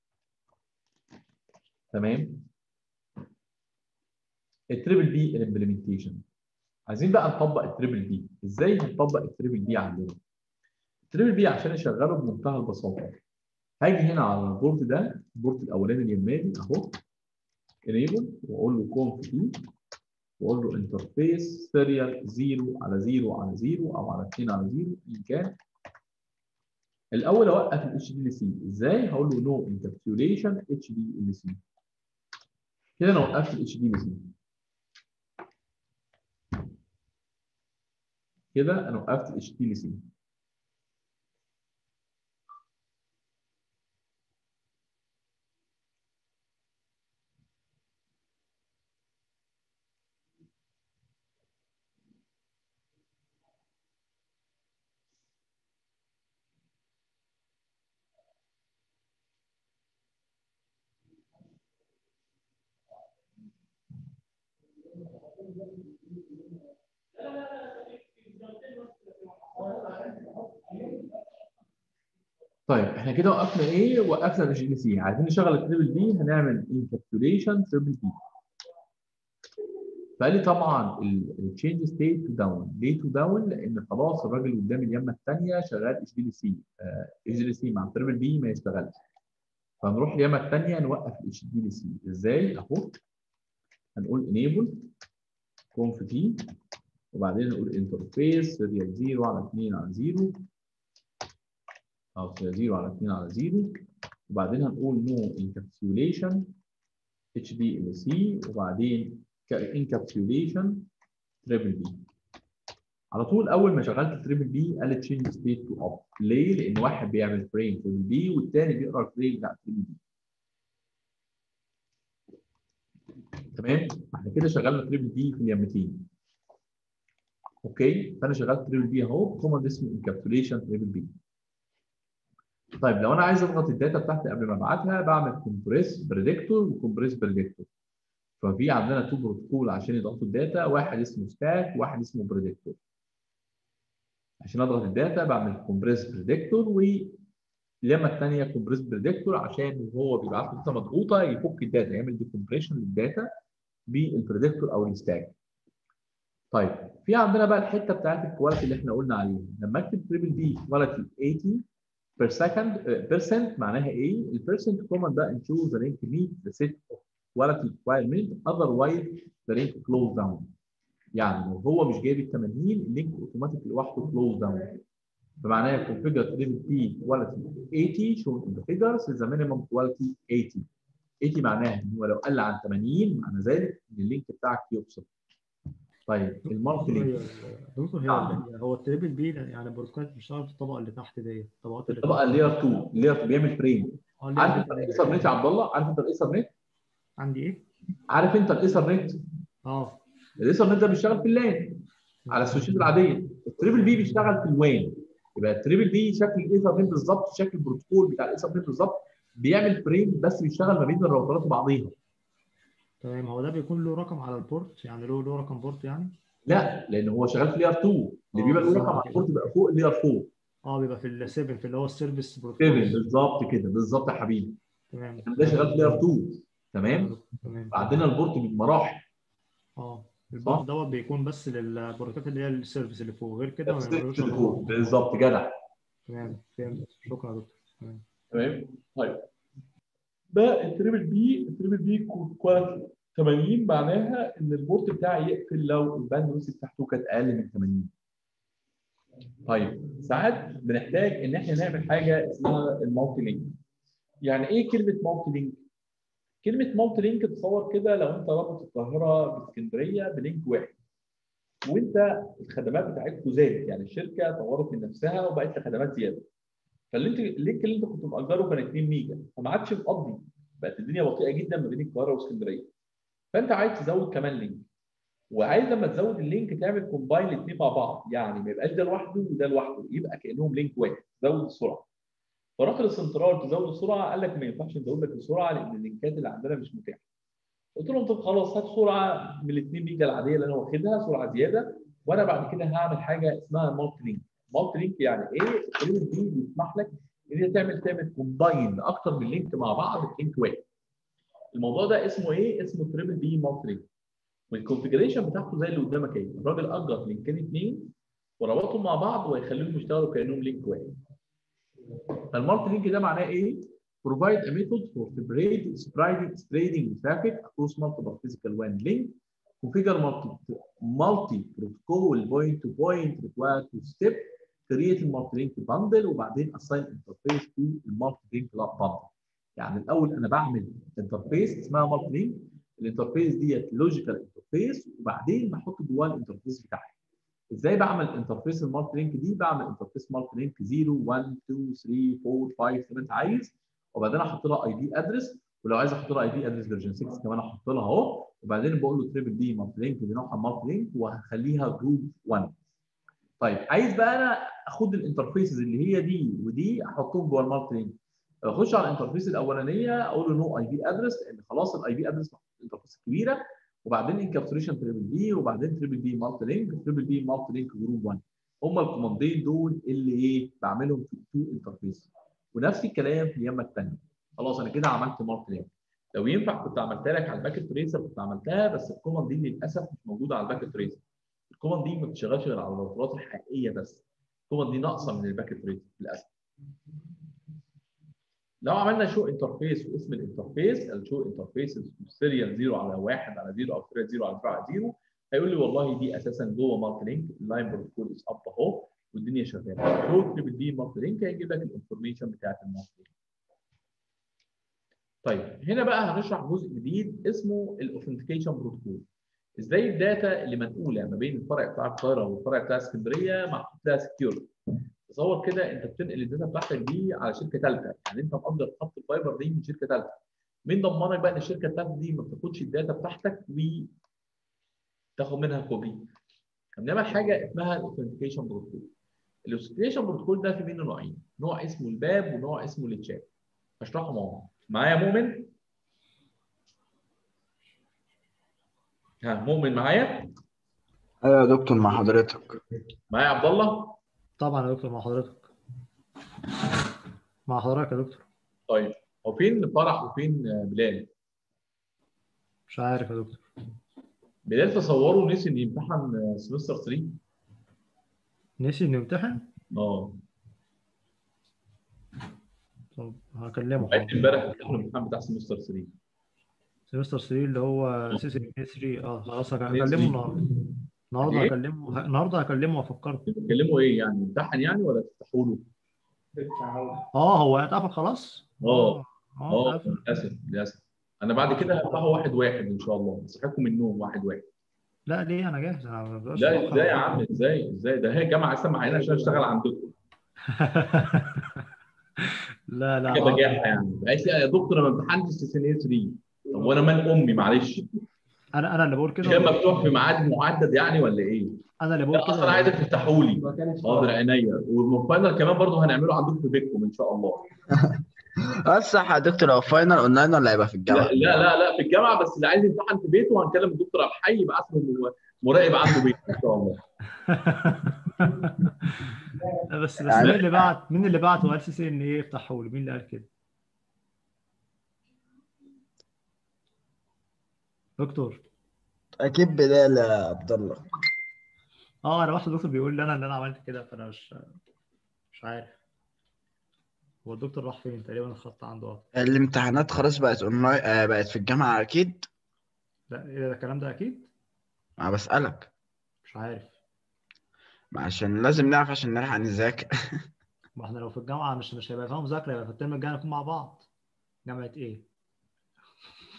تمام؟ التريبل بي الامبلمنتيشن عايزين بقى نطبق التريبل بي ازاي هنطبق التريبل بي عندنا؟ التريبل بي عشان اشغله بمنتهى البساطه هاجي هنا على البورد ده البورد الاولاني اليماني اهو انيبل واقول له كونف دي واقول له انترفيس سيريال 0 على 0 على 0 او على 2 على 0 ان كان الاول اوقف الاتش دي ال سي ازاي؟ هقول له نو انكابسوليشن اتش دي ال سي كده انا وقفت الاتش دي ال سي كده انا وقفت الاتش دي ال سي طيب احنا كده وقفنا ايه؟ وقفنا الجي دي سي عايزين نشغل التريبل بي هنعمل انكابسوليشن تريبل بي فقال لي طبعا التشينج ستيت تو داون ليه تو داون؟ لان خلاص الراجل قدام اليمه الثانيه شغال اتش دي سي اتش دي سي مع التريبل بي ما يشتغلش فنروح اليمه الثانيه نوقف الاتش دي سي ازاي؟ اهو هنقول انيبل كونف تي وبعدين نقول انترفيس سيريال 0 على 2 على 0 او 0 على 2 على 0 وبعدين هنقول نو انكابسوليشن اتش دي ال سي وبعدين انكابسوليشن تريبل بي على طول اول ما شغلت تريبل بي قال تشينج ستيت تو اب ليه؟ لان واحد بيعمل فريم تريبل بي والثاني بيقرا الفريم بتاع تريبل بي تمام؟ احنا كده شغلنا تريبل بي في اليمتين اوكي فانا شغلت تريبل بي اهو بكوماند اسمه انكابسوليشن تريبل بي طيب لو انا عايز اضغط الداتا بتاعتي قبل ما ابعتها بعمل كومبريس بريدكتور وكومبريس بريدكتور ففي عندنا تو بروتوكول عشان يضغطوا الداتا واحد اسمه ستاك وواحد اسمه بريدكتور عشان اضغط الداتا بعمل كومبريس بريدكتور واليمه الثانيه كومبريس بريدكتور عشان وهو بيبعت له داتا مضغوطه يفك الداتا يعمل ديكومبريشن للداتا بالبريدكتور او الستاك طيب في عندنا بقى الحته بتاعت الكواليتي اللي احنا قلنا عليها لما اكتب تريبل بي كواليتي 80 per second uh, percent معناها ايه؟ البرسنت كوماند ده ensure the link meet the set of quality requirement otherwise the link close down. يعني لو هو مش جايب ال 80 اللينك اوتوماتيك لوحده close down. بمعناها configure table P quality 80 shown in the figures is the minimum quality 80. 80 معناها ان هو لو قل عن 80 معنى ذلك ان اللينك بتاعك يفصل. طيب المالتي لينك دكتور هي نعم. هو التريبل بي يعني البروتوكولات بتشتغل في الطبقه اللي تحت ديت الطبقات اللي الطبقه اللير 2 اللير 2 بيعمل فريم اه اللي عارف هي انت الايثر نت يا عبد الله عارف انت الايثر نت عندي ايه؟ عارف انت الايثر نت اه الايثر نت ده بيشتغل في اللان على السويتشات العاديه التريبل بي بيشتغل في الوان يبقى التريبل بي شكل الايثر نت بالظبط شكل البروتوكول بتاع الايثر نت بالظبط بيعمل فريم بس بيشتغل ما بين الراوترات وبعضيها تمام هو ده بيكون له رقم على البورت يعني له له رقم بورت يعني لا لان هو شغال في لير 2 اللي بيبقى له رقم على البورت بيبقى فوق اللير 4 اه بيبقى في ال 7 في اللي هو السيرفيس 7 بروتوكول بالظبط كده بالظبط يا حبيبي تمام ده شغال في لير 2 تمام تمام عندنا البورت بمراحل اه البورت دوت بيكون بس للبروتوكولات اللي هي السيرفيس اللي فوق غير كده ما نفس بيعملوش اللي رقم فوق. واحد. بالظبط جدع تمام فهمت شكرا يا دكتور تمام تمام طيب ده التريبل بي التريبل بي كواليتي 80 معناها ان البورت بتاعي يقفل لو الباندويث بتاعته كانت اقل من 80 طيب ساعات بنحتاج ان احنا نعمل حاجه اسمها المالتي لينك يعني ايه كلمه مالتي لينك كلمه مالتي لينك تصور كده لو انت رابط القاهره باسكندريه بلينك واحد وانت الخدمات بتاعتكم زادت يعني الشركه طورت من نفسها وبقت لها خدمات زياده فاللي انت اللينك اللي انت كنت مأجره كان 2 ميجا فما عادش مقضي بقت الدنيا بطيئه جدا ما بين القاهره واسكندريه فانت عايز تزود كمان لينك وعايز لما تزود اللينك تعمل كومباين الاثنين مع بعض يعني ما يبقاش ده لوحده وده لوحده يبقى كانهم لينك واحد زود السرعه فراجل السنترال تزود السرعه قال لك ما ينفعش نزود لك السرعه لان اللينكات اللي عندنا مش متاحه قلت لهم طب خلاص هات سرعه من ال 2 ميجا العاديه اللي انا واخدها سرعه زياده وانا بعد كده هعمل حاجه اسمها مالتي لينك مالتي لينك يعني ايه الكلمه دي بيسمح لك ان انت تعمل تعمل كومباين اكتر من لينك مع بعض في لينك واحد الموضوع ده اسمه ايه اسمه تريبل بي مالتي لينك والكونفجريشن بتاعته زي اللي قدامك اهي الراجل اجر لينكين اثنين وربطهم مع بعض ويخليهم يشتغلوا كانهم لينك واحد فالمالتي لينك ده معناه ايه provide a method for separate spreading spreading traffic across multiple physical WAN link configure multi multi protocol point to point required to step create المالتي لينك bundle وبعدين assign interface to المالتي لينك bundle يعني الاول انا بعمل انترفيس اسمها مالتي لينك الانترفيس ديت لوجيكال انترفيس وبعدين بحط جواه الانترفيس بتاعي ازاي بعمل انترفيس المالتي لينك دي بعمل انترفيس مالتي لينك 0 1 2 3 4 5 زي ما انت عايز وبعدين احط لها اي بي ادرس ولو عايز احط لها اي بي ادرس فيرجن 6 كمان احط لها اهو وبعدين بقول له تريبل بي مالتي لينك دي نوعها مالتي لينك وهخليها جروب 1 طيب عايز بقى انا اخد الانترفيسز اللي هي دي ودي احطهم جوه المالتي لينك اخش على الانترفيس الاولانيه اقول له نو اي بي ادرس لان خلاص الاي بي ادرس الانترفيس الكبيره وبعدين انكابسوليشن تريبل بي وبعدين تريبل بي مالتي لينك تريبل بي مالتي لينك جروب 1 هم الكوماندين دول اللي ايه بعملهم في التو انترفيس ونفس الكلام في اليمه الثانيه خلاص انا كده عملت مالتي لينك لو ينفع كنت عملتها لك على الباكت تريسر كنت عملتها بس الكوماند دي للاسف مش موجوده على الباكت تريسر الكوماند دي ما بتشتغلش غير على الراوترات الحقيقيه بس الكوماند دي ناقصه من الباكت تريسر للاسف لو عملنا شو انترفيس واسم الانترفيس الشو انترفيس سيريال 0 على 1 على 0 او سيريال 0 على 0 على 0 هيقول لي والله دي اساسا جوه مالتي لينك اللاين بروتوكول از اب اهو والدنيا شغاله شو تريبل بي مالتي لينك هيجيب لك الانفورميشن بتاعت المالتي لينك طيب هنا بقى هنشرح جزء جديد اسمه الاوثنتيكيشن بروتوكول ازاي الداتا اللي منقوله ما بين الفرع بتاع القاهره والفرع بتاع اسكندريه محطوط لها سكيورتي تصور كده انت بتنقل الداتا بتاعتك دي على شركه ثالثه يعني انت مقدر خط الفايبر دي من شركه ثالثه مين ضمنك بقى ان الشركه الثالثه دي ما بتاخدش الداتا بتاعتك وتاخد منها كوبي بنعمل حاجه اسمها الاوثنتيكيشن بروتوكول الاوثنتيكيشن بروتوكول ده في منه نوعين نوع اسمه الباب ونوع اسمه التشات هشرحهم اهو معايا مؤمن ها مؤمن معايا ايوه يا دكتور مع حضرتك معايا عبد الله طبعا يا دكتور مع حضرتك مع حضرتك يا دكتور طيب هو فين فرح وفين بلال مش عارف يا دكتور بلال تصوروا نسي ان يمتحن سمستر 3 نسي انه يمتحن اه طب هكلمه بعت امبارح امتحان الامتحان بتاع سمستر 3 سمستر 3 اللي هو سي سي 3 اه خلاص هك- سي. هكلمه النهارده النهارده إيه؟ هكلمه النهارده هكلمه وافكره بتتكلموا ايه يعني امتحن يعني ولا تفتحوا له؟ اه هو هيتقفل خلاص اه اه اه اتقفل. للاسف للاسف انا بعد كده هفتحه واحد واحد ان شاء الله اصحيكم من النوم واحد واحد لا ليه انا جاهز انا ما ببقاش لا متأخر. ازاي يا عم ازاي ازاي ده هي الجامعه لسه معانا عشان اشتغل عندكم لا لا حاجه عادي. بجاحه يعني قالت لي يا دكتور انا ما امتحنتش سي سي 3 طب وانا مال امي معلش انا انا اللي بقول كده كان مفتوح في ميعاد محدد يعني ولا ايه؟ انا اللي بقول لا كده اصلا عايزك تفتحوا لي حاضر عينيا والفاينل كمان برضه هنعمله عندكم في بيتكم ان شاء الله اه صح يا دكتور هو فاينل اونلاين ولا هيبقى في الجامعه؟ لا لا لا, لا في الجامعه بس اللي عايز يمتحن في بيته هنكلم الدكتور عبد الحي يبعت له مراقب عنده بيته ان شاء الله لا بس بس يعني- مين اللي بعت مين اللي بعت وقال سي سي ان ايه يفتحوا لي مين اللي قال كده دكتور اكيد بلال يا عبد الله اه انا واحد دكتور بيقول لي انا ان انا عملت كده فانا مش مش عارف هو الدكتور راح فين تقريبا الخط عنده قطع الامتحانات خلاص بقت اونلاين آه بقت في الجامعه اكيد لا ايه ده الكلام ده اكيد ما بسالك مش عارف ما عشان لازم نعرف عشان نلحق نذاكر ما احنا لو في الجامعه مش مش هيبقى فيها مذاكره يبقى في الترم الجاي نكون مع بعض جامعه ايه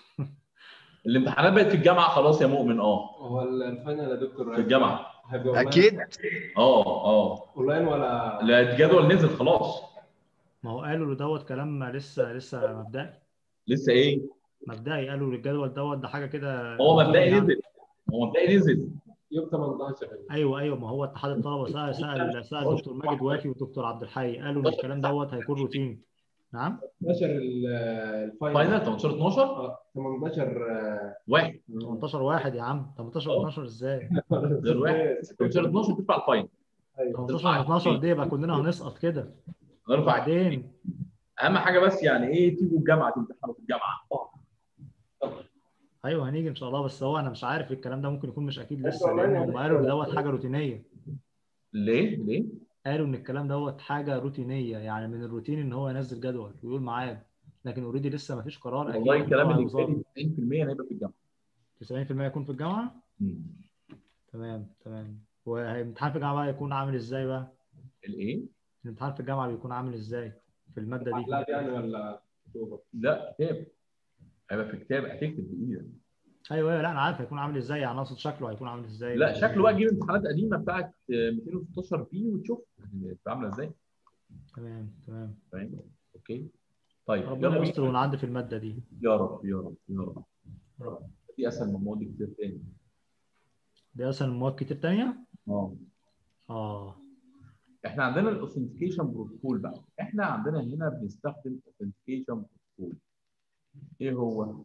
الامتحانات بقت في الجامعه خلاص يا مؤمن اه هو الفاينل يا دكتور في الجامعه هيبقى أونلاين- اكيد اه اه اونلاين ولا لا الجدول نزل خلاص ما هو قالوا له دوت كلام لسه لسه مبدئي لسه ايه مبدئي قالوا الجدول دوت ده حاجه كده هو مبدئي يعني. نزل هو مبدئي نزل يوم 18 ايوه ايوه ما هو اتحاد الطلبه سال سال سال دكتور ماجد وافي والدكتور عبد الحي قالوا ان الكلام دوت هيكون روتيني نعم 12 ال- الفاينل فاينل 18 12 آه، 18 آه، واحد 18 واحد يا عم 18 12 ازاي غير واحد 18 12 تدفع الفاينل أيوة. 18 12 دي يبقى كلنا هنسقط كده نرفع وبعدين اهم حاجه بس يعني ايه تيجوا الجامعه تمتحنوا في الجامعه ايوه هنيجي ان شاء الله بس هو انا مش عارف الكلام ده ممكن يكون مش اكيد لسه والله لان يعني هم قالوا ان دوت حاجه روتينيه ليه؟ ليه؟ قالوا ان الكلام دوت حاجه روتينيه يعني من الروتين ان هو ينزل جدول ويقول ميعاد لكن اوريدي لسه ما فيش قرار والله أكيد الكلام تبع اللي الوزارة. جالي 90% هيبقى في الجامعه 90% يكون في الجامعه مم. تمام تمام والامتحان في الجامعه بقى يكون عامل ازاي بقى الايه؟ الامتحان في الجامعه بيكون عامل ازاي في الماده دي لا يعني ولا اكتوبر لا كتاب هيبقى في كتاب هتكتب بايدك ايوه ايوه لا انا عارف هيكون عامل ازاي يعني اقصد شكله هيكون عامل ازاي لا شكله بقى تجيب امتحانات قديمه بتاعت 216 بي وتشوف بتبقى عامله ازاي تمام تمام فاهم؟ اوكي طيب ربنا يلا يستر بينا. ونعدي في الماده دي يا رب يا رب يا رب دي اسهل من مواد كتير تاني دي اسهل من مواد كتير تانية اه اه احنا عندنا الاوثنتيكيشن بروتوكول بقى احنا عندنا هنا بنستخدم اوثنتيكيشن بروتوكول ايه هو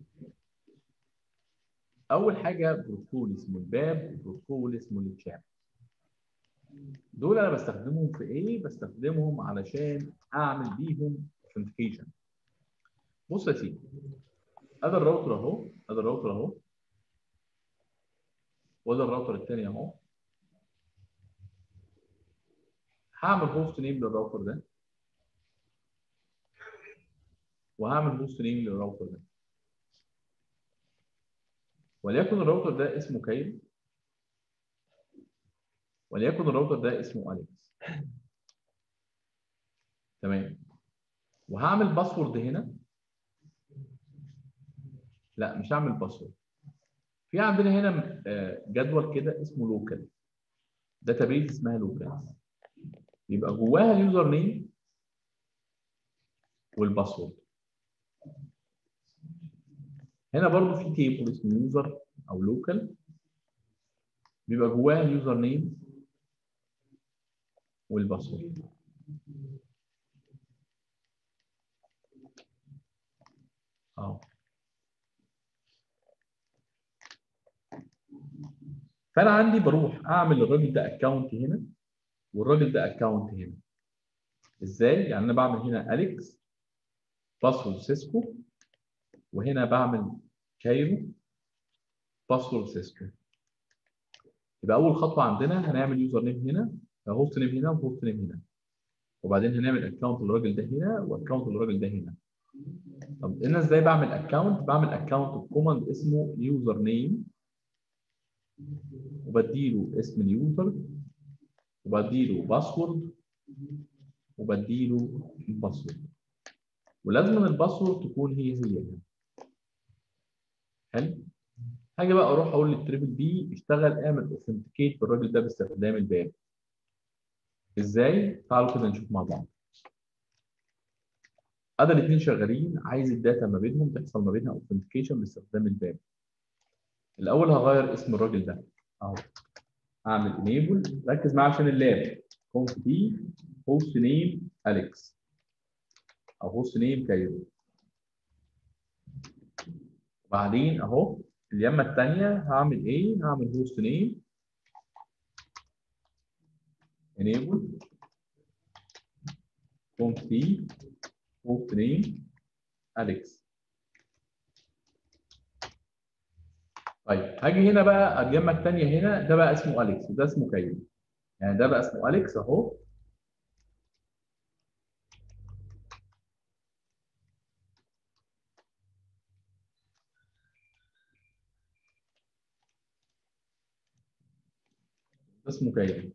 اول حاجه بروتوكول اسمه الباب بروتوكول اسمه التشام دول انا بستخدمهم في ايه بستخدمهم علشان اعمل بيهم اوثنتيكيشن بص يا سيدي ادي الراوتر اهو ادي الراوتر اهو وده الراوتر الثاني اهو هعمل هوست نيم للراوتر ده وهعمل هوست نيم للراوتر ده وليكن الراوتر ده اسمه كايل وليكن الراوتر ده اسمه اليكس تمام وهعمل باسورد هنا لا مش هعمل باسورد في عندنا هنا آه، جدول كده اسمه لوكال داتابيز اسمها لوكال يبقى جواها اليوزر نيم والباسورد هنا برضو في تيبل اسمه يوزر او لوكال بيبقى جواها اليوزر نيم والباسورد اه فانا عندي بروح اعمل للراجل ده اكونت هنا والراجل ده اكونت هنا ازاي يعني انا بعمل هنا اليكس باسورد سيسكو وهنا بعمل كايرو باسورد سيسكو يبقى اول خطوه عندنا هنعمل يوزر نيم هنا هوست نيم هنا وهوست نيم هنا وبعدين هنعمل اكونت للراجل ده هنا واكونت للراجل ده هنا طب انا ازاي بعمل اكونت بعمل اكونت بكوماند اسمه يوزر نيم وبديله اسم اليوزر وبديله باسورد وبديله الباسورد ولازم الباسورد تكون هي هي حلو حاجه بقى اروح اقول للتريبل بي اشتغل اعمل اوثنتيكيت بالراجل ده باستخدام الباب ازاي تعالوا كده نشوف مع بعض ادي الاثنين شغالين عايز الداتا ما بينهم تحصل ما بينها اوثنتيكيشن باستخدام الباب الاول هغير اسم الراجل ده اهو اعمل انيبل ركز معايا عشان اللاب كونف دي هوست نيم اليكس او هوست نيم كايرو وبعدين اهو اليمه الثانيه هعمل ايه؟ هعمل هوست نيم انيبل كونف دي هوست نيم اليكس طيب هاجي هنا بقى اليمه الثانيه هنا ده بقى اسمه اليكس وده اسمه كايرو يعني ده بقى اسمه اليكس اهو ده اسمه كايرو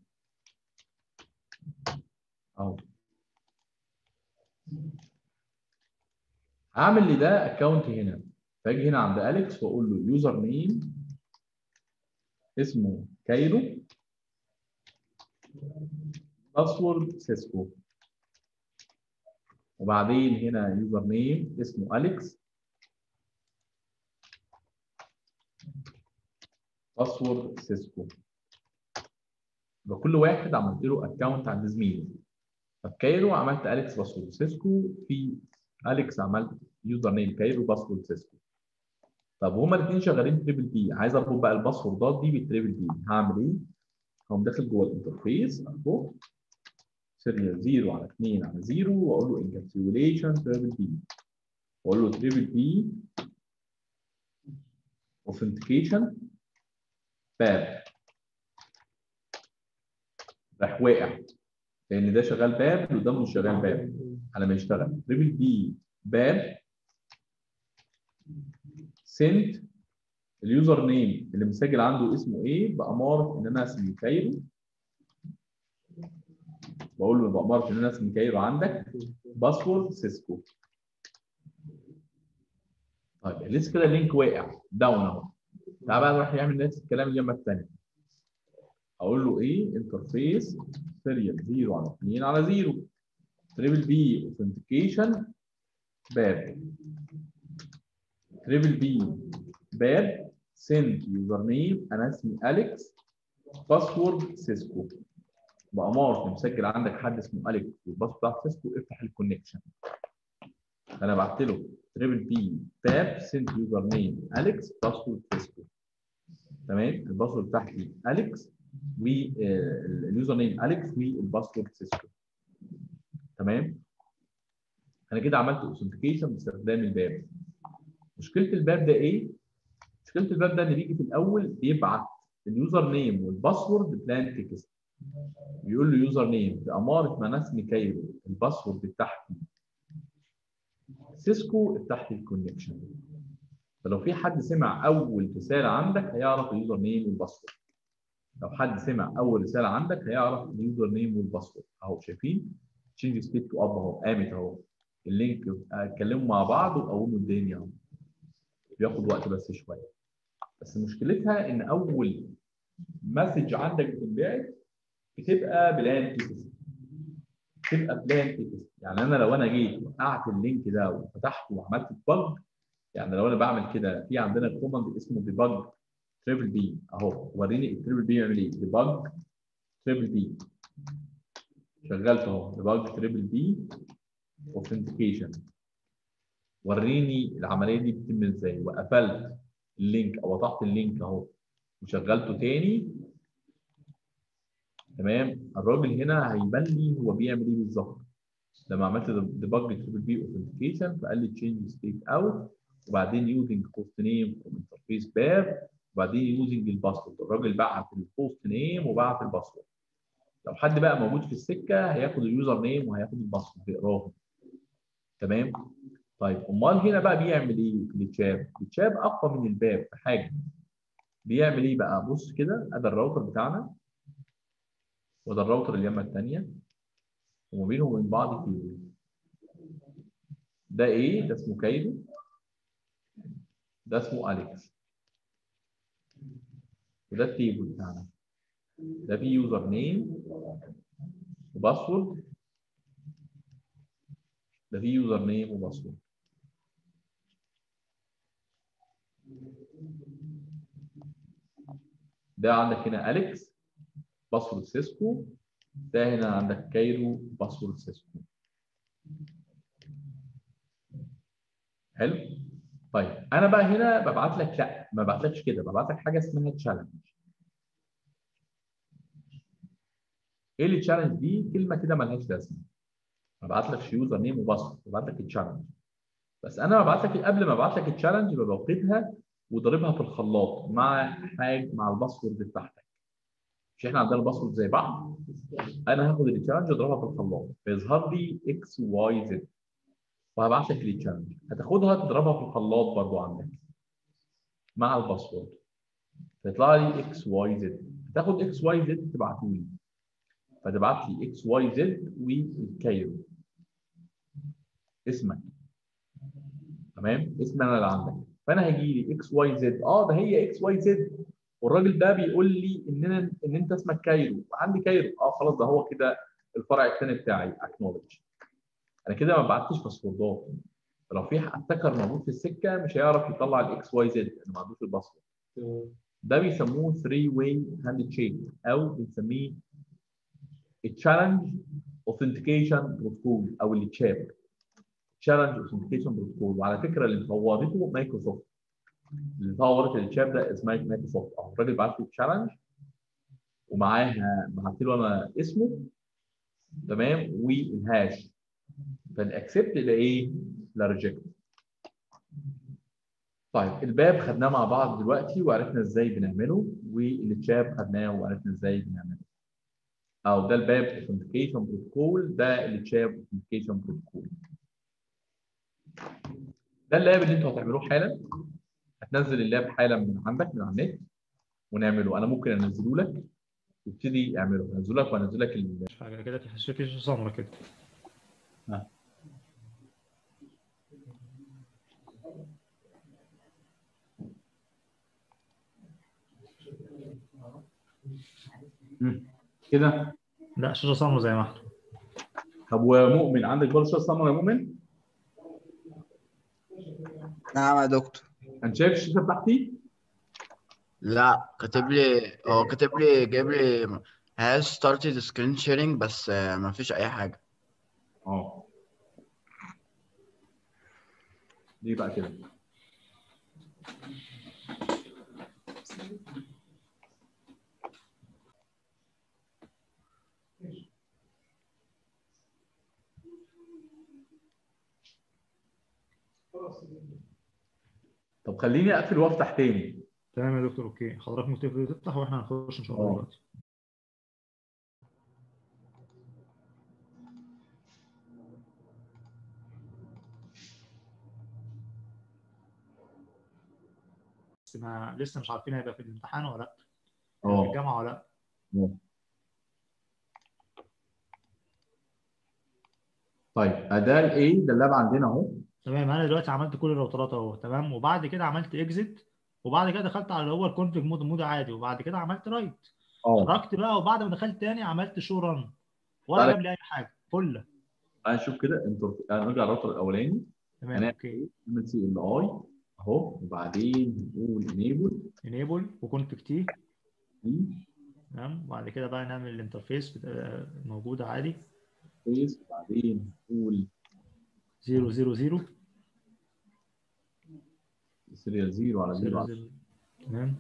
اهو هعمل لده اكونت هنا فاجي هنا عند اليكس واقول له يوزر نيم اسمه كايرو باسورد سيسكو وبعدين هنا يوزر نيم اسمه اليكس باسورد سيسكو يبقى كل واحد عملت له اكونت عند زميله ففي كايرو عملت اليكس باسورد سيسكو في اليكس عملت يوزر نيم كايرو باسورد سيسكو طب هما الاثنين شغالين تريبل بي عايز اربط بقى الباسوردات دي بالتريبل بي هعمل ايه؟ هقوم داخل جوه الانترفيس اهو سيريال 0 على 2 على 0 واقول له انكابسيوليشن تريبل بي واقول له تريبل بي اوثنتيكيشن باب راح واقع لان ده شغال باب وده مش شغال باب على ما يشتغل تريبل بي باب سنت اليوزر نيم اللي مسجل عنده اسمه ايه باماره ان انا اسمي كايرو بقول له باماره ان انا اسمي كايرو عندك باسورد سيسكو طيب لسه كده اللينك واقع داون اهو تعال بقى نروح يعمل نفس الكلام اليمه الثانيه اقول له ايه انترفيس سيريال 0 على 2 على 0 تريبل بي اوثنتيكيشن باب تريبل بي باب سند يوزر نيم انا اسمي اليكس باسورد سيسكو بأمارة مسجل عندك حد اسمه اليكس والباسورد بتاع سيسكو افتح الكونكشن انا بعت له تريبل بي باب سند يوزر نيم اليكس باسورد سيسكو تمام الباسورد بتاعتي اليكس واليوزر نيم اليكس والباسورد سيسكو تمام انا كده عملت اوثنتيكيشن باستخدام الباب مشكله الباب ده ايه؟ مشكله الباب ده ان بيجي في الاول بيبعت اليوزر نيم والباسورد بلان تكست بيقول له يوزر نيم باماره ما انا اسمي كايرو الباسورد بتاعتي سيسكو افتح لي الكونكشن فلو في حد سمع اول رساله عندك هيعرف اليوزر نيم والباسورد لو حد سمع اول رساله عندك هيعرف اليوزر نيم والباسورد اهو شايفين تشينج ستيت تو اب اهو قامت اهو اللينك اتكلموا مع بعض وقوموا الدنيا اهو بياخد وقت بس شويه بس مشكلتها ان اول مسج عندك بتنبعت بتبقى بلان تكست بتبقى بلان تكست يعني انا لو انا جيت وقعت اللينك ده وفتحته وعملت ديبج يعني لو انا بعمل كده في عندنا كوماند اسمه ديبج تريبل بي اهو وريني التريبل بي يعمل ايه ديبج تريبل بي شغلت اهو ديبج تريبل بي اوثنتيكيشن وريني العمليه دي بتتم ازاي وقفلت اللينك او وضعت اللينك اهو وشغلته تاني تمام الراجل هنا هيبان لي هو بيعمل ايه بالظبط لما عملت ديبج تريبل بي اوثنتيكيشن فقال لي تشينج ستيت اوت وبعدين يوزنج بوست نيم فروم انترفيس باب وبعدين يوزنج الباسورد الراجل بعت البوست نيم وبعت الباسورد لو حد بقى موجود في السكه هياخد اليوزر نيم وهياخد الباسورد يقراهم تمام طيب امال هنا بقى بيعمل ايه في التشاب التشاب اقوى من الباب في حاجه بيعمل ايه بقى بص كده ادي الراوتر بتاعنا وده الراوتر اليمه الثانيه وما بينهم وبين بعض كيبل ده ايه ده اسمه كايدو ده اسمه اليكس وده التيبل بتاعنا ده فيه يوزر نيم وباسورد ده فيه يوزر نيم وباسورد ده عندك هنا اليكس باسورد سيسكو ده هنا عندك كايرو باسورد سيسكو حلو طيب انا بقى هنا ببعت لك لا ما ببعتلكش كده ببعت لك حاجه اسمها تشالنج ايه التشالنج دي كلمه كده مالهاش لازمه ما ببعتلكش يوزر نيم وباسورد ببعت لك التشالنج بس انا ببعت لك قبل ما ابعت لك التشالنج ببقى واخدها وضاربها في الخلاط مع حاجه مع الباسورد بتاعتك مش احنا عندنا الباسورد زي بعض انا هاخد التشالنج واضربها في الخلاط فيظهر لي اكس واي زد وهبعت لك التشالنج هتاخدها تضربها في الخلاط برضو عندك مع الباسورد فيطلع لي اكس واي زد هتاخد اكس واي زد تبعته لي فتبعت لي اكس واي زد والكايرو اسمك تمام اسم انا اللي عندك فانا هيجي لي اكس واي زد اه ده هي اكس واي زد والراجل ده بيقول لي ان انا ان انت اسمك كايرو عندي كايرو اه خلاص ده هو كده الفرع الثاني بتاعي اكنولج انا كده ما بعتش باسوردات لو في اتاكر موجود في السكه مش هيعرف يطلع الاكس واي زد انا ما عندوش الباسورد ده بيسموه 3 واي هاند تشيك او بنسميه التشالنج اوثنتيكيشن بروتوكول او التشاب تشالنج اوثنتيكيشن بروتوكول وعلى فكره اللي طورته مايكروسوفت اللي طورت التشاب ده اسمها مايكروسوفت اهو الراجل بعت لي تشالنج ومعاها بعت له انا اسمه تمام والهاش فالاكسبت ده ايه؟ لا ريجكت طيب الباب خدناه مع بعض دلوقتي وعرفنا ازاي بنعمله والتشاب خدناه وعرفنا ازاي بنعمله او ده الباب اوثنتيكيشن بروتوكول ده التشاب اوثنتيكيشن بروتوكول ده اللاب اللي انتوا هتعملوه حالا هتنزل اللاب حالا من عندك من على النت ونعمله انا ممكن انزله لك وابتدي اعمله انزله لك وانزل لك ال... مش حاجه كده تحس في شاشه سمرا كده ها. مم. كده لا شاشه سمرا زي ما احنا طب ومؤمن عندك برضه شاشه سمراء يا مؤمن؟ نعم يا دكتور انت شايف الشاشه بتاعتي؟ لا كاتب لي هو كاتب لي جايب لي has started screen sharing بس آه، ما فيش اي حاجه اه ليه بقى كده؟ طب خليني اقفل وافتح تاني تمام يا دكتور اوكي حضرتك ممكن تفتح واحنا هنخش ان شاء الله اه. دلوقتي بس ما لسه مش عارفين هيبقى في الامتحان ولا لا في اه الجامعه ولا لا طيب ده الايه ده اللاب عندنا اهو تمام انا دلوقتي عملت كل الراوترات اهو تمام وبعد كده عملت اكزit وبعد كده دخلت على اللي هو الكونفيج مود مود عادي وبعد كده عملت رايت اه خرجت بقى وبعد ما دخلت تاني عملت شو رن ولا تعالى. جاب لي اي حاجه فله تعالى نشوف كده انت نرجع الراوتر الاولاني تمام هنعمل اوكي ايه؟ نعمل سي ال اي اهو وبعدين نقول انيبل انيبل وكونفيج تي تمام وبعد كده بقى نعمل الانترفيس بتا- موجوده عادي كويس وبعدين نقول 0 0 0 سيريال 0 على 0 0 على 0 تمام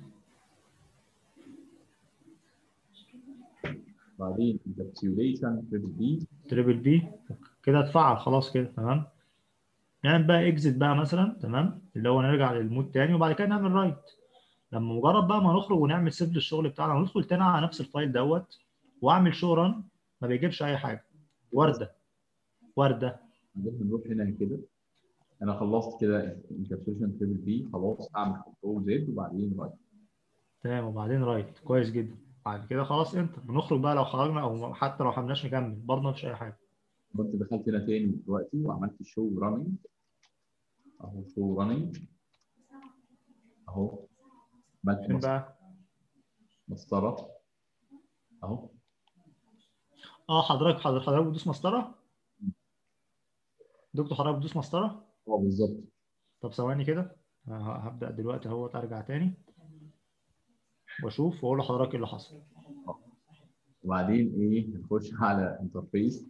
بعدين انكابسيوليشن تريبل بي تريبل بي كده اتفعل خلاص كده تمام نعمل بقى اكزit بقى مثلا تمام اللي هو نرجع للمود تاني وبعد كده نعمل رايت لما مجرد بقى ما نخرج ونعمل سيف للشغل بتاعنا وندخل تاني على نفس الفايل دوت واعمل شو ران ما بيجيبش اي حاجه ورده ورده بعدين هنروح هنا كده انا خلصت كده انكابسيوليشن تريبل بي خلاص اعمل كنترول زد وبعدين رايت تمام وبعدين رايت كويس جدا بعد كده خلاص انت بنخرج بقى لو خرجنا او حتى لو حبناش نكمل برضه مفيش اي حاجه كنت دخلت هنا تاني دلوقتي وعملت شو راننج اهو شو راننج اهو عملت فين بقى مسطره اهو اه حضرتك حضرتك حضرتك بتدوس مسطره دكتور حضرتك بتدوس مسطره اه بالظبط طب ثواني كده ه- هبدأ دلوقتي اهو ارجع تاني واشوف واقول لحضرتك ايه اللي حصل وبعدين ايه نخش على انترفيس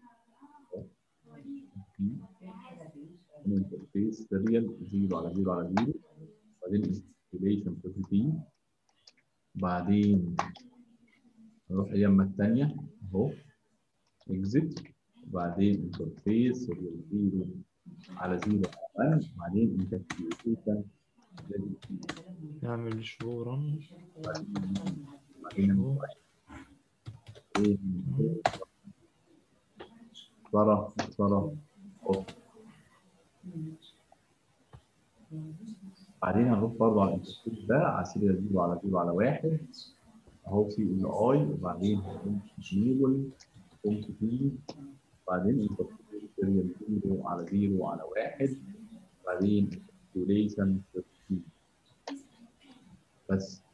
انترفيس سيريال 0 على 0 على 0 وبعدين انستليشن بي وبعدين نروح اليمة الثانية اهو اكزit وبعدين انترفيس سيريال 0 على 0 على 1 وبعدين انكابسيوليشن نعمل شو رن وبعدين نروح ايه مسطرة مسطرة أوف. بعدين هنروح برضه على الانترفيس ده على سيريال 0 على 0 على 1 اهو سي ال اي وبعدين هنقوم انيبل قمت فيه بعدين انترفيس سيريال 0 على 0 على 1 بعدين انستليشن بس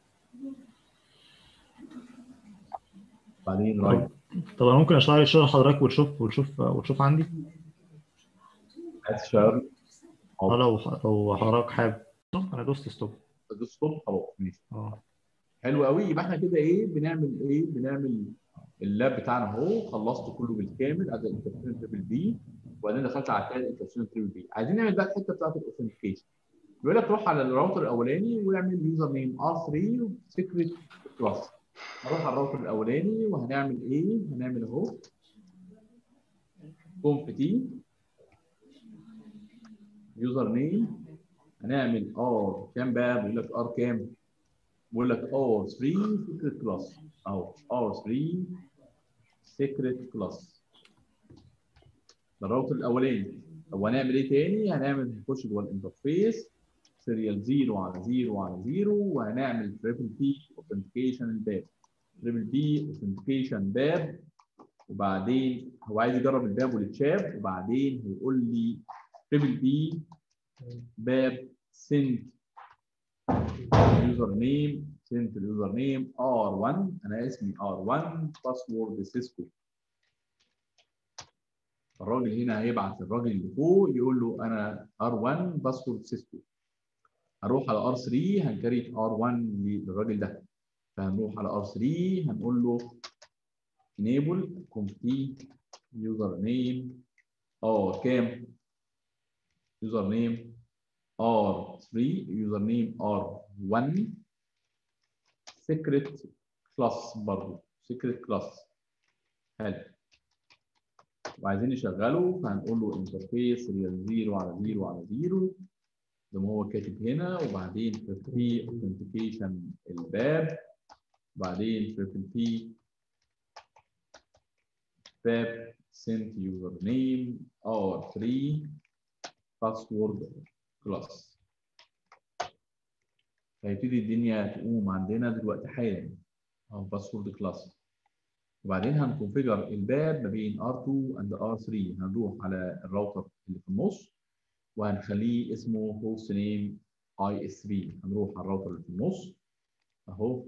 بعدين رايت طب انا ممكن اشرح اشرح لحضرتك وتشوف وتشوف وتشوف عندي عايز شهر اه لو لو حضرتك حابب انا دوست ستوب تدوس ستوب خلاص ماشي اه حلو قوي يبقى احنا كده ايه بنعمل ايه بنعمل اللاب بتاعنا اهو خلصته كله بالكامل ادي الانترفيرنس تريبل بي وبعدين دخلت على الثاني الانترفيرنس تريبل بي عايزين نعمل بقى الحته بتاعت الاوثنتيكيشن بيقول لك روح على الراوتر الاولاني واعمل يوزر نيم ار 3 وسيكريت كلاس هروح على الراوتر الاولاني وهنعمل ايه؟ هنعمل اهو كونف تي يوزر نيم هنعمل ار كام بقى؟ بيقول لك ار كام؟ بيقول لك ار 3 سيكريت كلاس اهو ار 3 سيكريت كلاس ده الراوتر الاولاني طب هنعمل ايه تاني؟ هنعمل نخش جوه الانترفيس سيريال 0 على 0 على 0 وهنعمل تريبل بي اوثنتيكيشن الباب تريبل بي اوثنتيكيشن باب وبعدين هو عايز يجرب الباب والتشاب وبعدين هيقول لي تريبل بي باب سنت يوزر نيم سنت اليوزر نيم ار1 انا اسمي ار1 باسورد سيسكو الراجل هنا هيبعت الراجل اللي فوق يقول له انا ار1 باسورد سيسكو هنروح على ار3 هنكريت ار1 للراجل ده فهنروح على ار3 هنقول له enable complete user name اه كام user name r3 user name r1 secret class برضه secret class حلو وعايزين نشغله فهنقول له انترفيس ريال 0 على 0 على 0 زي ما هو كاتب هنا وبعدين في اوثنتيكيشن الباب وبعدين تريبل بي باب sent user name r3 password class هيبتدي الدنيا تقوم عندنا دلوقتي حالا اهو باسورد كلاس وبعدين هنكونفيجر الباب ما بين R2 and R3 هنروح على الراوتر اللي في النص وهنخليه اسمه host name IS3 هنروح على الراوتر اللي في النص اهو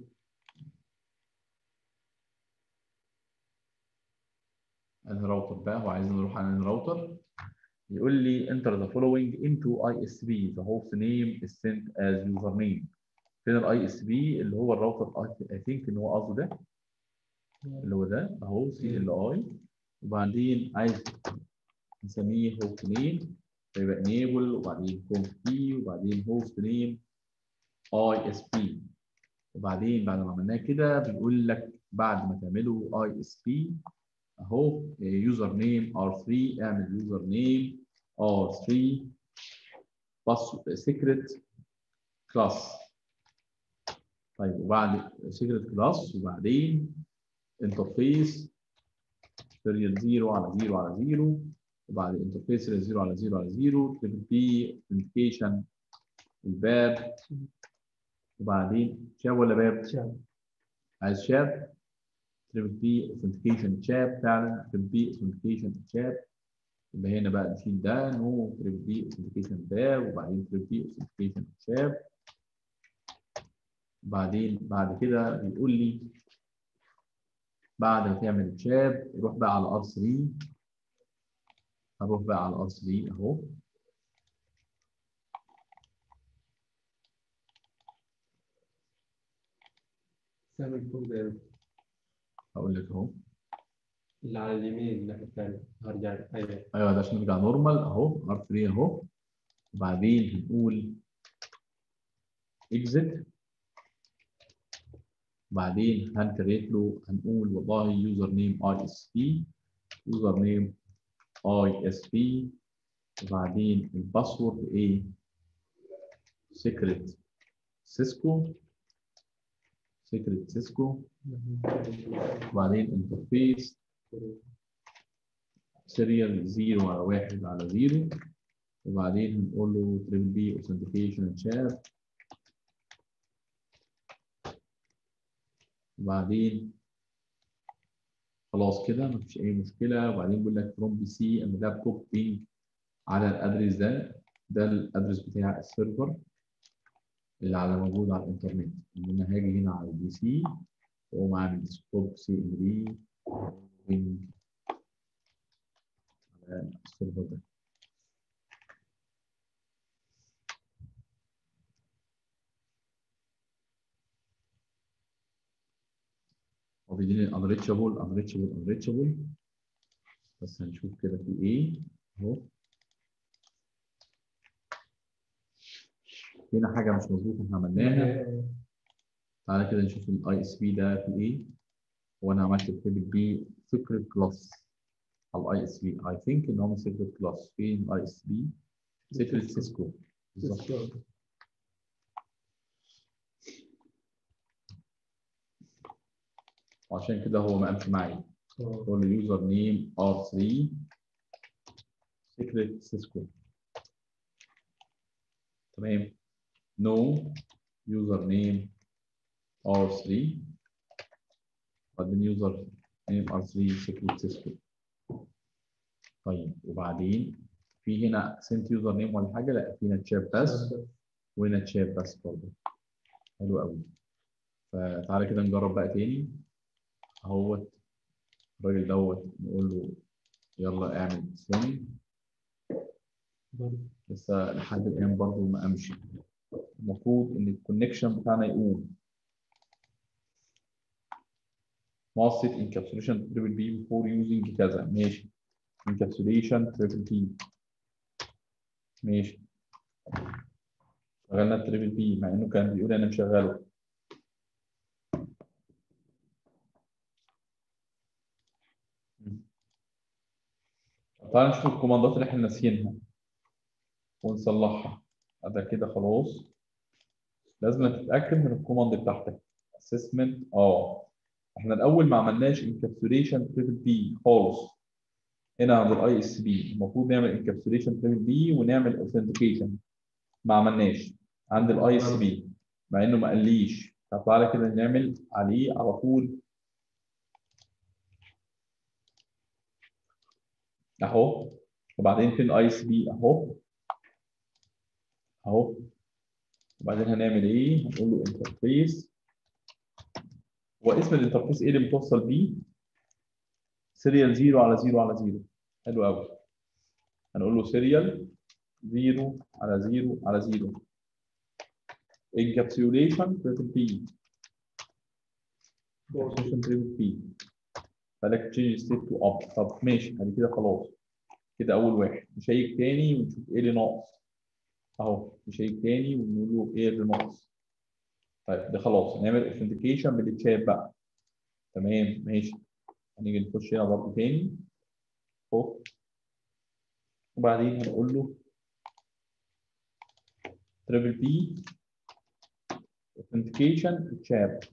انهي راوتر بقى هو عايزنا نروح على انهي راوتر يقول لي enter the following into IS3 the host name is sent as username فين الاي اس بي اللي هو الراوتر اي ثينك ان هو قصده ده اللي هو ده اهو سي ال اي وبعدين عايز نسميه هوست نيم فيبقى انيبل وبعدين كونف تي وبعدين هوست نيم اي اس بي وبعدين بعد ما عملناه كده بيقول لك بعد ما تعملوا اي اس بي اهو يوزر نيم ار 3 اعمل يوزر نيم ار 3 بس سيكريت كلاس طيب وبعد سيكريت كلاس وبعدين انترفيس سيريال 0 على 0 على 0 وبعد انترفيس سيريال 0 على 0 على 0 تريبل بي اثنتيكيشن الباب وبعدين شاب ولا باب؟ شاب. عايز شاب تريبل بي اوثنتيكيشن شاب فعلا تريبل بي اوثنتيكيشن شاب يبقى هنا بقى نشيل ده نو تريبل بي اوثنتيكيشن باب وبعدين تريبل بي اوثنتيكيشن شاب بعدين بعد كده بيقول لي بعد ما تعمل تشاب روح بقى على ار 3 هروح بقى على ار 3 اهو سهم الكود ده هقول لك اهو اللي على اليمين الناحية الثانية هرجع ايوه ايوه ده عشان نرجع نورمال اهو ار 3 اهو وبعدين هنقول اكزit بعدين هنكريت له هنقول والله يوزر نيم اي اس بي يوزر نيم اي اس بي وبعدين الباسورد ايه سيكريت سيسكو سيكريت سيسكو وبعدين انترفيس سيريال 0 على 1 على 0 وبعدين هنقول له تريبل بي اوثنتيكيشن شات وبعدين خلاص كده مفيش اي مشكله وبعدين بيقول لك فروم بي سي ان لابتوب بينج على الادرس ده ده الادرس بتاع السيرفر اللي على موجود على الانترنت ان انا هاجي هنا على البي سي واقوم عامل ستوب سي ام دي وينج على السيرفر ده وبيديني unreachable unreachable unreachable بس هنشوف كده في ايه اهو هنا حاجه مش مظبوطه احنا عملناها تعالى كده نشوف الاي اس بي ده في ايه وانا عملت التيبل بي سيكريت كلاس على الاي اس بي اي ثينك ان هو سيكريت كلاس فين الاي اس بي سيكريت سيسكو بالظبط وعشان كده هو ما قامش معايا هو اليوزر نيم R3 secret سيسكو تمام no user name R3 بعدين يوزر نيم R3 secret سيسكو طيب وبعدين في هنا سنت يوزر نيم ولا حاجه لا في هنا تشاب بس وهنا تشاب بس برضه حلو قوي فتعالى كده نجرب بقى تاني اهوت الراجل دوت نقول له يلا اعمل سن لسه لحد الان برضه ما قامش المفروض ان الكونكشن بتاعنا يقوم must set encapsulation triple B before using كذا ماشي encapsulation triple B ماشي شغلنا التريبل بي مع انه كان بيقول انا مشغله تعال نشوف الكوماندات اللي احنا ناسيينها ونصلحها ده كده خلاص لازم تتاكد من الكوماند بتاعتك اسسمنت اه احنا الاول ما عملناش انكابسوليشن تريبل بي خالص هنا عند الاي اس بي المفروض نعمل انكابسوليشن تريبل بي ونعمل اوثنتيكيشن ما عملناش عند الاي اس بي مع انه ما قاليش طب تعالى كده نعمل عليه على طول اهو وبعدين فين الاي اس بي اهو اهو وبعدين هنعمل ايه هنقول له انترفيس هو اسم الانترفيس ايه اللي متوصل بيه سيريال 0 على 0 على 0 حلو قوي هنقول له سيريال 0 على 0 على 0 encapsulation triple P encapsulation triple P فلك change state to up طب ماشي ادي كده خلاص كده اول واحد نشيك تاني ونشوف ايه اللي ناقص اهو نشيك تاني ونقول له ايه اللي ناقص طيب ده خلاص هنعمل authentication بالتشات بقى تمام ماشي هنيجي نخش هنا برضه تاني اهو وبعدين هنقول له تريبل بي authentication chat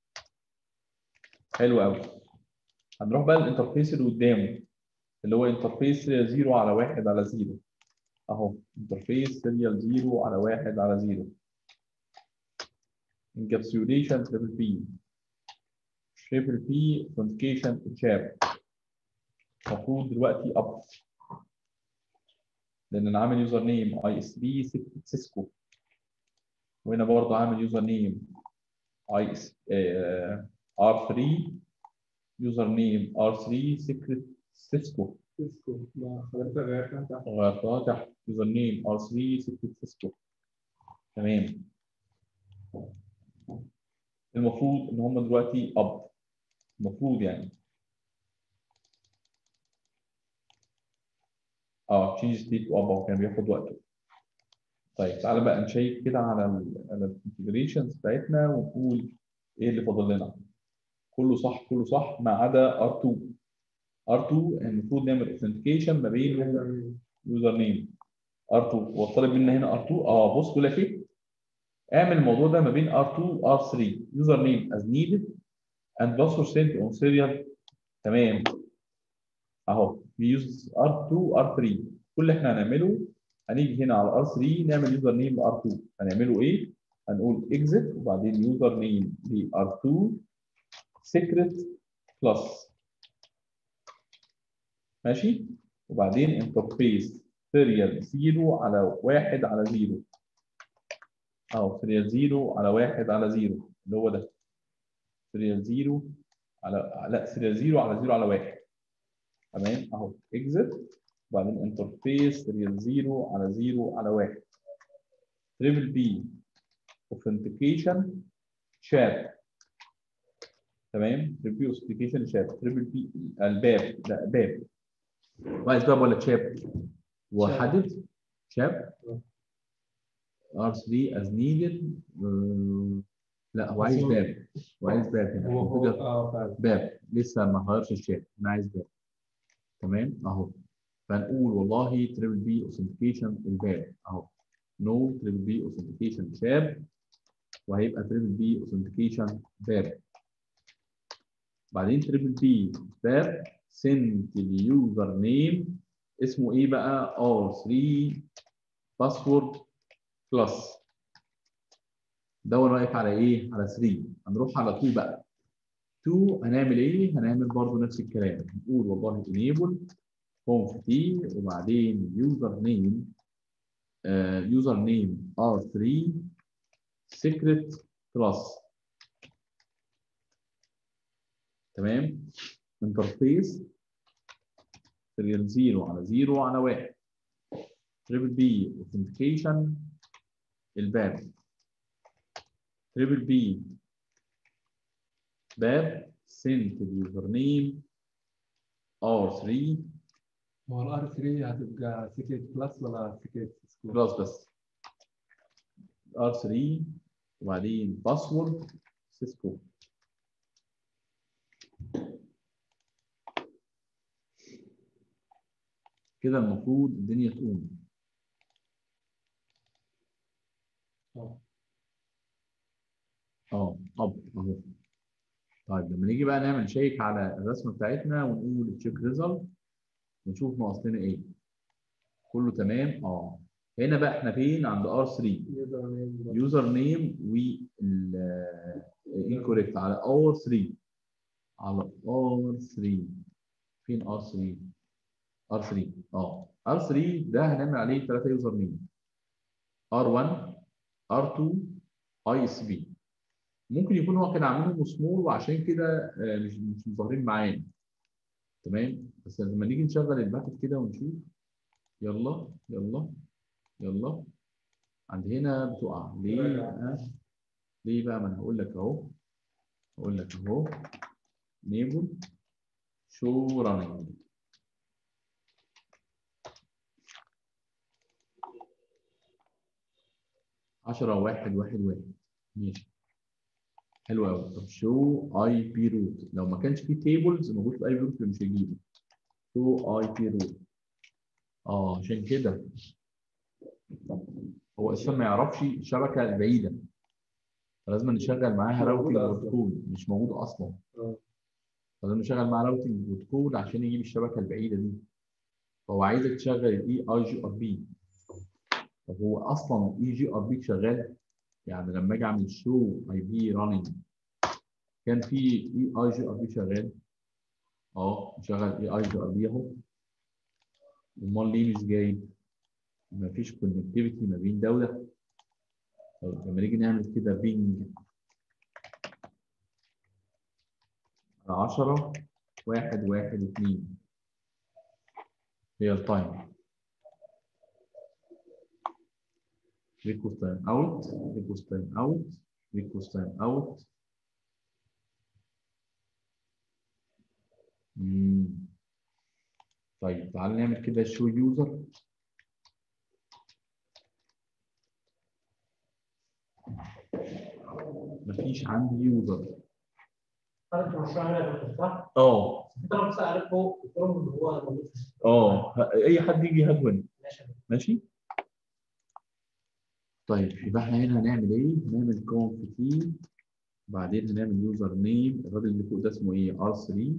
حلو قوي هنروح بقى الانترفيس اللي قدامه اللي هو انترفيس 0 على 1 على 0 اهو انترفيس سيريال 0 على 1 على 0 encapsulation triple P triple P authentication chat المفروض دلوقتي اب لان انا عامل يوزر نيم اي اس بي سيسكو وهنا برضه عامل يوزر نيم اي اس ار 3 يوزر نيم ار 3 سيكريت سيسكو سيسكو ما حضرتك غيرتها تحت غيرتها تحت يوزر نيم ار 3 سيكريت سيسكو تمام المفروض ان هم دلوقتي اب المفروض يعني اه تشينج ستيت اب هو كان بياخد وقته طيب تعالى بقى نشيك كده على ال على الكونفجريشنز بتاعتنا ونقول ايه اللي فاضل لنا كله صح كله صح ما عدا R2 R2 المفروض نعمل اوثنتيكيشن ما بين يوزر نيم R2 هو طالب منا هنا R2 اه بص بيقول لك ايه اعمل الموضوع ده ما بين R2 و R3 يوزر نيم as needed and password sent on serial تمام اهو we use R2 R3 كل اللي احنا هنعمله هنيجي هنا على R3 نعمل يوزر نيم ل R2 هنعمله ايه؟ هنقول exit وبعدين يوزر نيم ل R2 secret plus ماشي؟ وبعدين انترفيس سيريال 0 على 1 على 0 اهو سيريال 0 على 1 على 0 اللي هو ده سيريال 0 على لا سيريال 0 على 0 على 1 تمام اهو اكزit وبعدين انترفيس سيريال 0 على 0 على 1 تريبل بي اوثنتيكيشن شات تمام تريبل بي اوثنتيكيشن شات تريبل بي الباب لا باب وعايز باب ولا تشاب وحدد شاب R3 as needed آه، لا هو عايز باب هو عايز باب هنا هو هو configure اه فعلا باب لسه ما غيرش الشات انا عايز باب تمام اهو فنقول والله تريبل بي اوثنتيكيشن الباب اهو نو تريبل بي اوثنتيكيشن شاب وهيبقى تريبل بي اوثنتيكيشن باب بعدين تريبل بي باب سنت اليوزر نيم اسمه ايه بقى R3 باسورد بلس ده هو واقف على ايه على 3 هنروح على 2 بقى 2 هنعمل ايه هنعمل برضو نفس الكلام نقول والله enable conf t وبعدين user name آه user name r3 secret class تمام انترفيس سيريال 0 على 0 على 1 تريبل بي اوثنتيكيشن الباب تريبل بي باب سنت اليوزر نيم R3 هو الار 3 هتبقى سيكريت بلس ولا سيكريت سكور؟ بلس بس R3 وبعدين باسورد سيسكو كده المفروض الدنيا تقوم اه اه اب اهو طيب لما نيجي بقى نعمل شيك على الرسمه بتاعتنا ونقول تشيك ريزلت ونشوف ناقص لنا ايه كله تمام اه هنا بقى احنا فين عند R3 يوزر نيم يوزر نيم انكوريكت على اور 3 على ار 3 فين ار 3 ار 3 اه ار 3 ده هنعمل عليه ثلاثه يوزر نيم ار 1 ار 2 اي اس بي ممكن يكون هو كان عاملهم سمول وعشان كده آه، مش مش ظاهرين معانا تمام بس لما نيجي نشغل الباكت كده ونشوف يلا يلا يلا عند هنا بتقع ليه بقى ليه بقى ما انا هقول لك اهو هقول لك اهو نيبل شو رانينج عشرة واحد واحد واحد ماشي حلو قوي طب شو اي بي روت لو ما كانش فيه تيبلز موجود في اي بي روت مش هيجيبه شو اي بي روت اه عشان كده هو اساسا ما يعرفش الشبكه البعيده فلازم نشغل معاها مش راوتنج موجودة أصلاً. بروتوكول مش موجود اصلا اه فلازم نشغل معاه راوتنج بروتوكول عشان يجيب الشبكه البعيده دي فهو عايزك تشغل الاي اي جي ار بي طب هو اصلا الاي جي ار بي شغال يعني لما اجي اعمل شو اي بي راننج كان في اي اي جي ار بي شغال اه شغال اي اي جي ار بي اهو امال ليه مش جاي؟ مفيش كونكتيفيتي ما بين ده وده طيب لما نيجي نعمل كده بينج 10 1 1 2 هي التايم ريكوست تايم اوت ريكوست تايم اوت ريكوست تايم اوت طيب تعال نعمل كده شو يوزر مفيش عندي يوزر عارف المشروع هنا صح؟ اه انت لو بس عارفه الفورم اللي هو موجود في السيستم. اه اي حد يجي هاتوني ماشي ماشي طيب يبقى احنا هنا هنعمل ايه؟ هنعمل conf t بعدين هنعمل يوزر نيم الراجل اللي فوق ده اسمه ايه؟ r3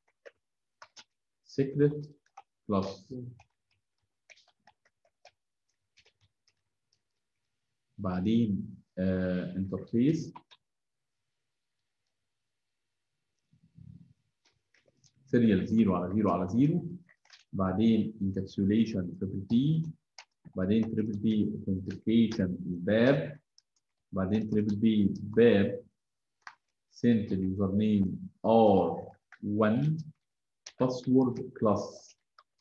secret plus بعدين انترفيس سيريال 0 على 0 على 0 بعدين انكابسوليشن تريبل بي بعدين تريبل بي اوثنتيكيشن الباب بعدين تريبل بي باب سنت اليوزر نيم ار 1 باسورد كلاس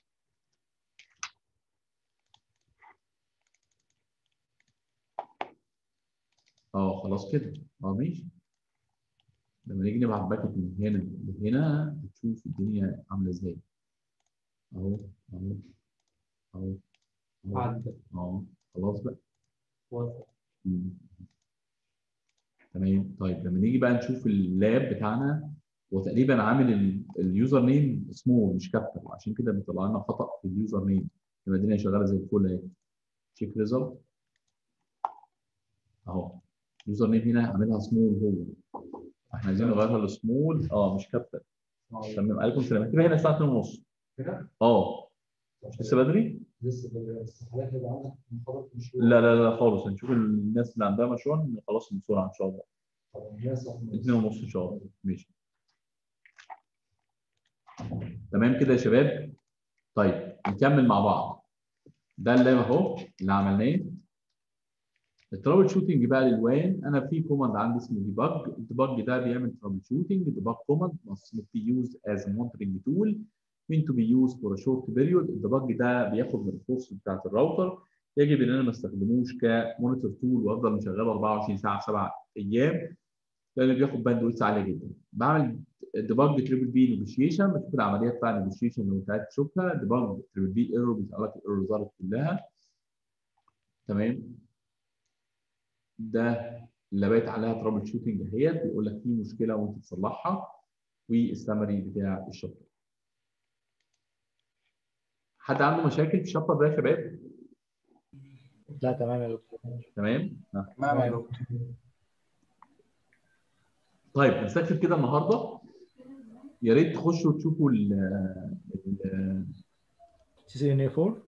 اه خلاص كده اه ماشي لما نيجي نبعت باكت من هنا لهنا بتشوف الدنيا عامله ازاي اهو اهو اهو اهو عدى اه خلاص بقى وصل مم. تمام طيب لما نيجي بقى نشوف اللاب بتاعنا هو تقريبا عامل ال- اليوزر نيم سمول مش كابيتال عشان كده بيطلع لنا خطا في اليوزر نيم يبقى الدنيا شغاله زي الفل اهي تشيك ريزلت اهو اليوزر نيم هنا عاملها سمول هو احنا عايزين نغيرها لسمول اه مش كابيتال تمام عليكم السلام هتبقى هنا الساعه 2:30 كده اه مش لسه بدري؟ لسه بس حضرتك هيبقى عندك محاضرة مشروع لا لا لا خالص هنشوف الناس اللي عندها مشروع نخلصهم بسرعه ان شاء الله طبعا الناس 2 ونص ان شاء الله ماشي تمام كده يا شباب طيب نكمل مع بعض ده اللاب اهو اللي عملناه الترابل شوتنج بقى للوان انا في كوماند عندي اسمه ديباج الديباج ده بيعمل ترابل شوتنج ديباج كوماند must not be used as a monitoring tool meant to be used for a short period الديباج ده بياخد من الريسورس بتاعت الراوتر يجب ان انا ما استخدموش كمونيتور تول وافضل مشغله 24 ساعه في 7 ايام لان بياخد باندويث عاليه جدا بعمل ديباج تريبل بي نيجوشيشن بشوف العمليات بتاع النيجوشيشن لو انت عايز تشوفها ديباج تريبل بي ايرور بيسالك الايرور ظهرت كلها تمام ده اللي بقت عليها ترابل شوتنج اهيت بيقول لك في مشكله وانت تصلحها والسمري بتاع الشابتر حد عنده مشاكل في الشابتر ده يا شباب لا تمام يا دكتور تمام آه. تمام يا دكتور طيب نستكفي كده النهارده يا ريت تخشوا تشوفوا ال ال- سي سي ان اي 4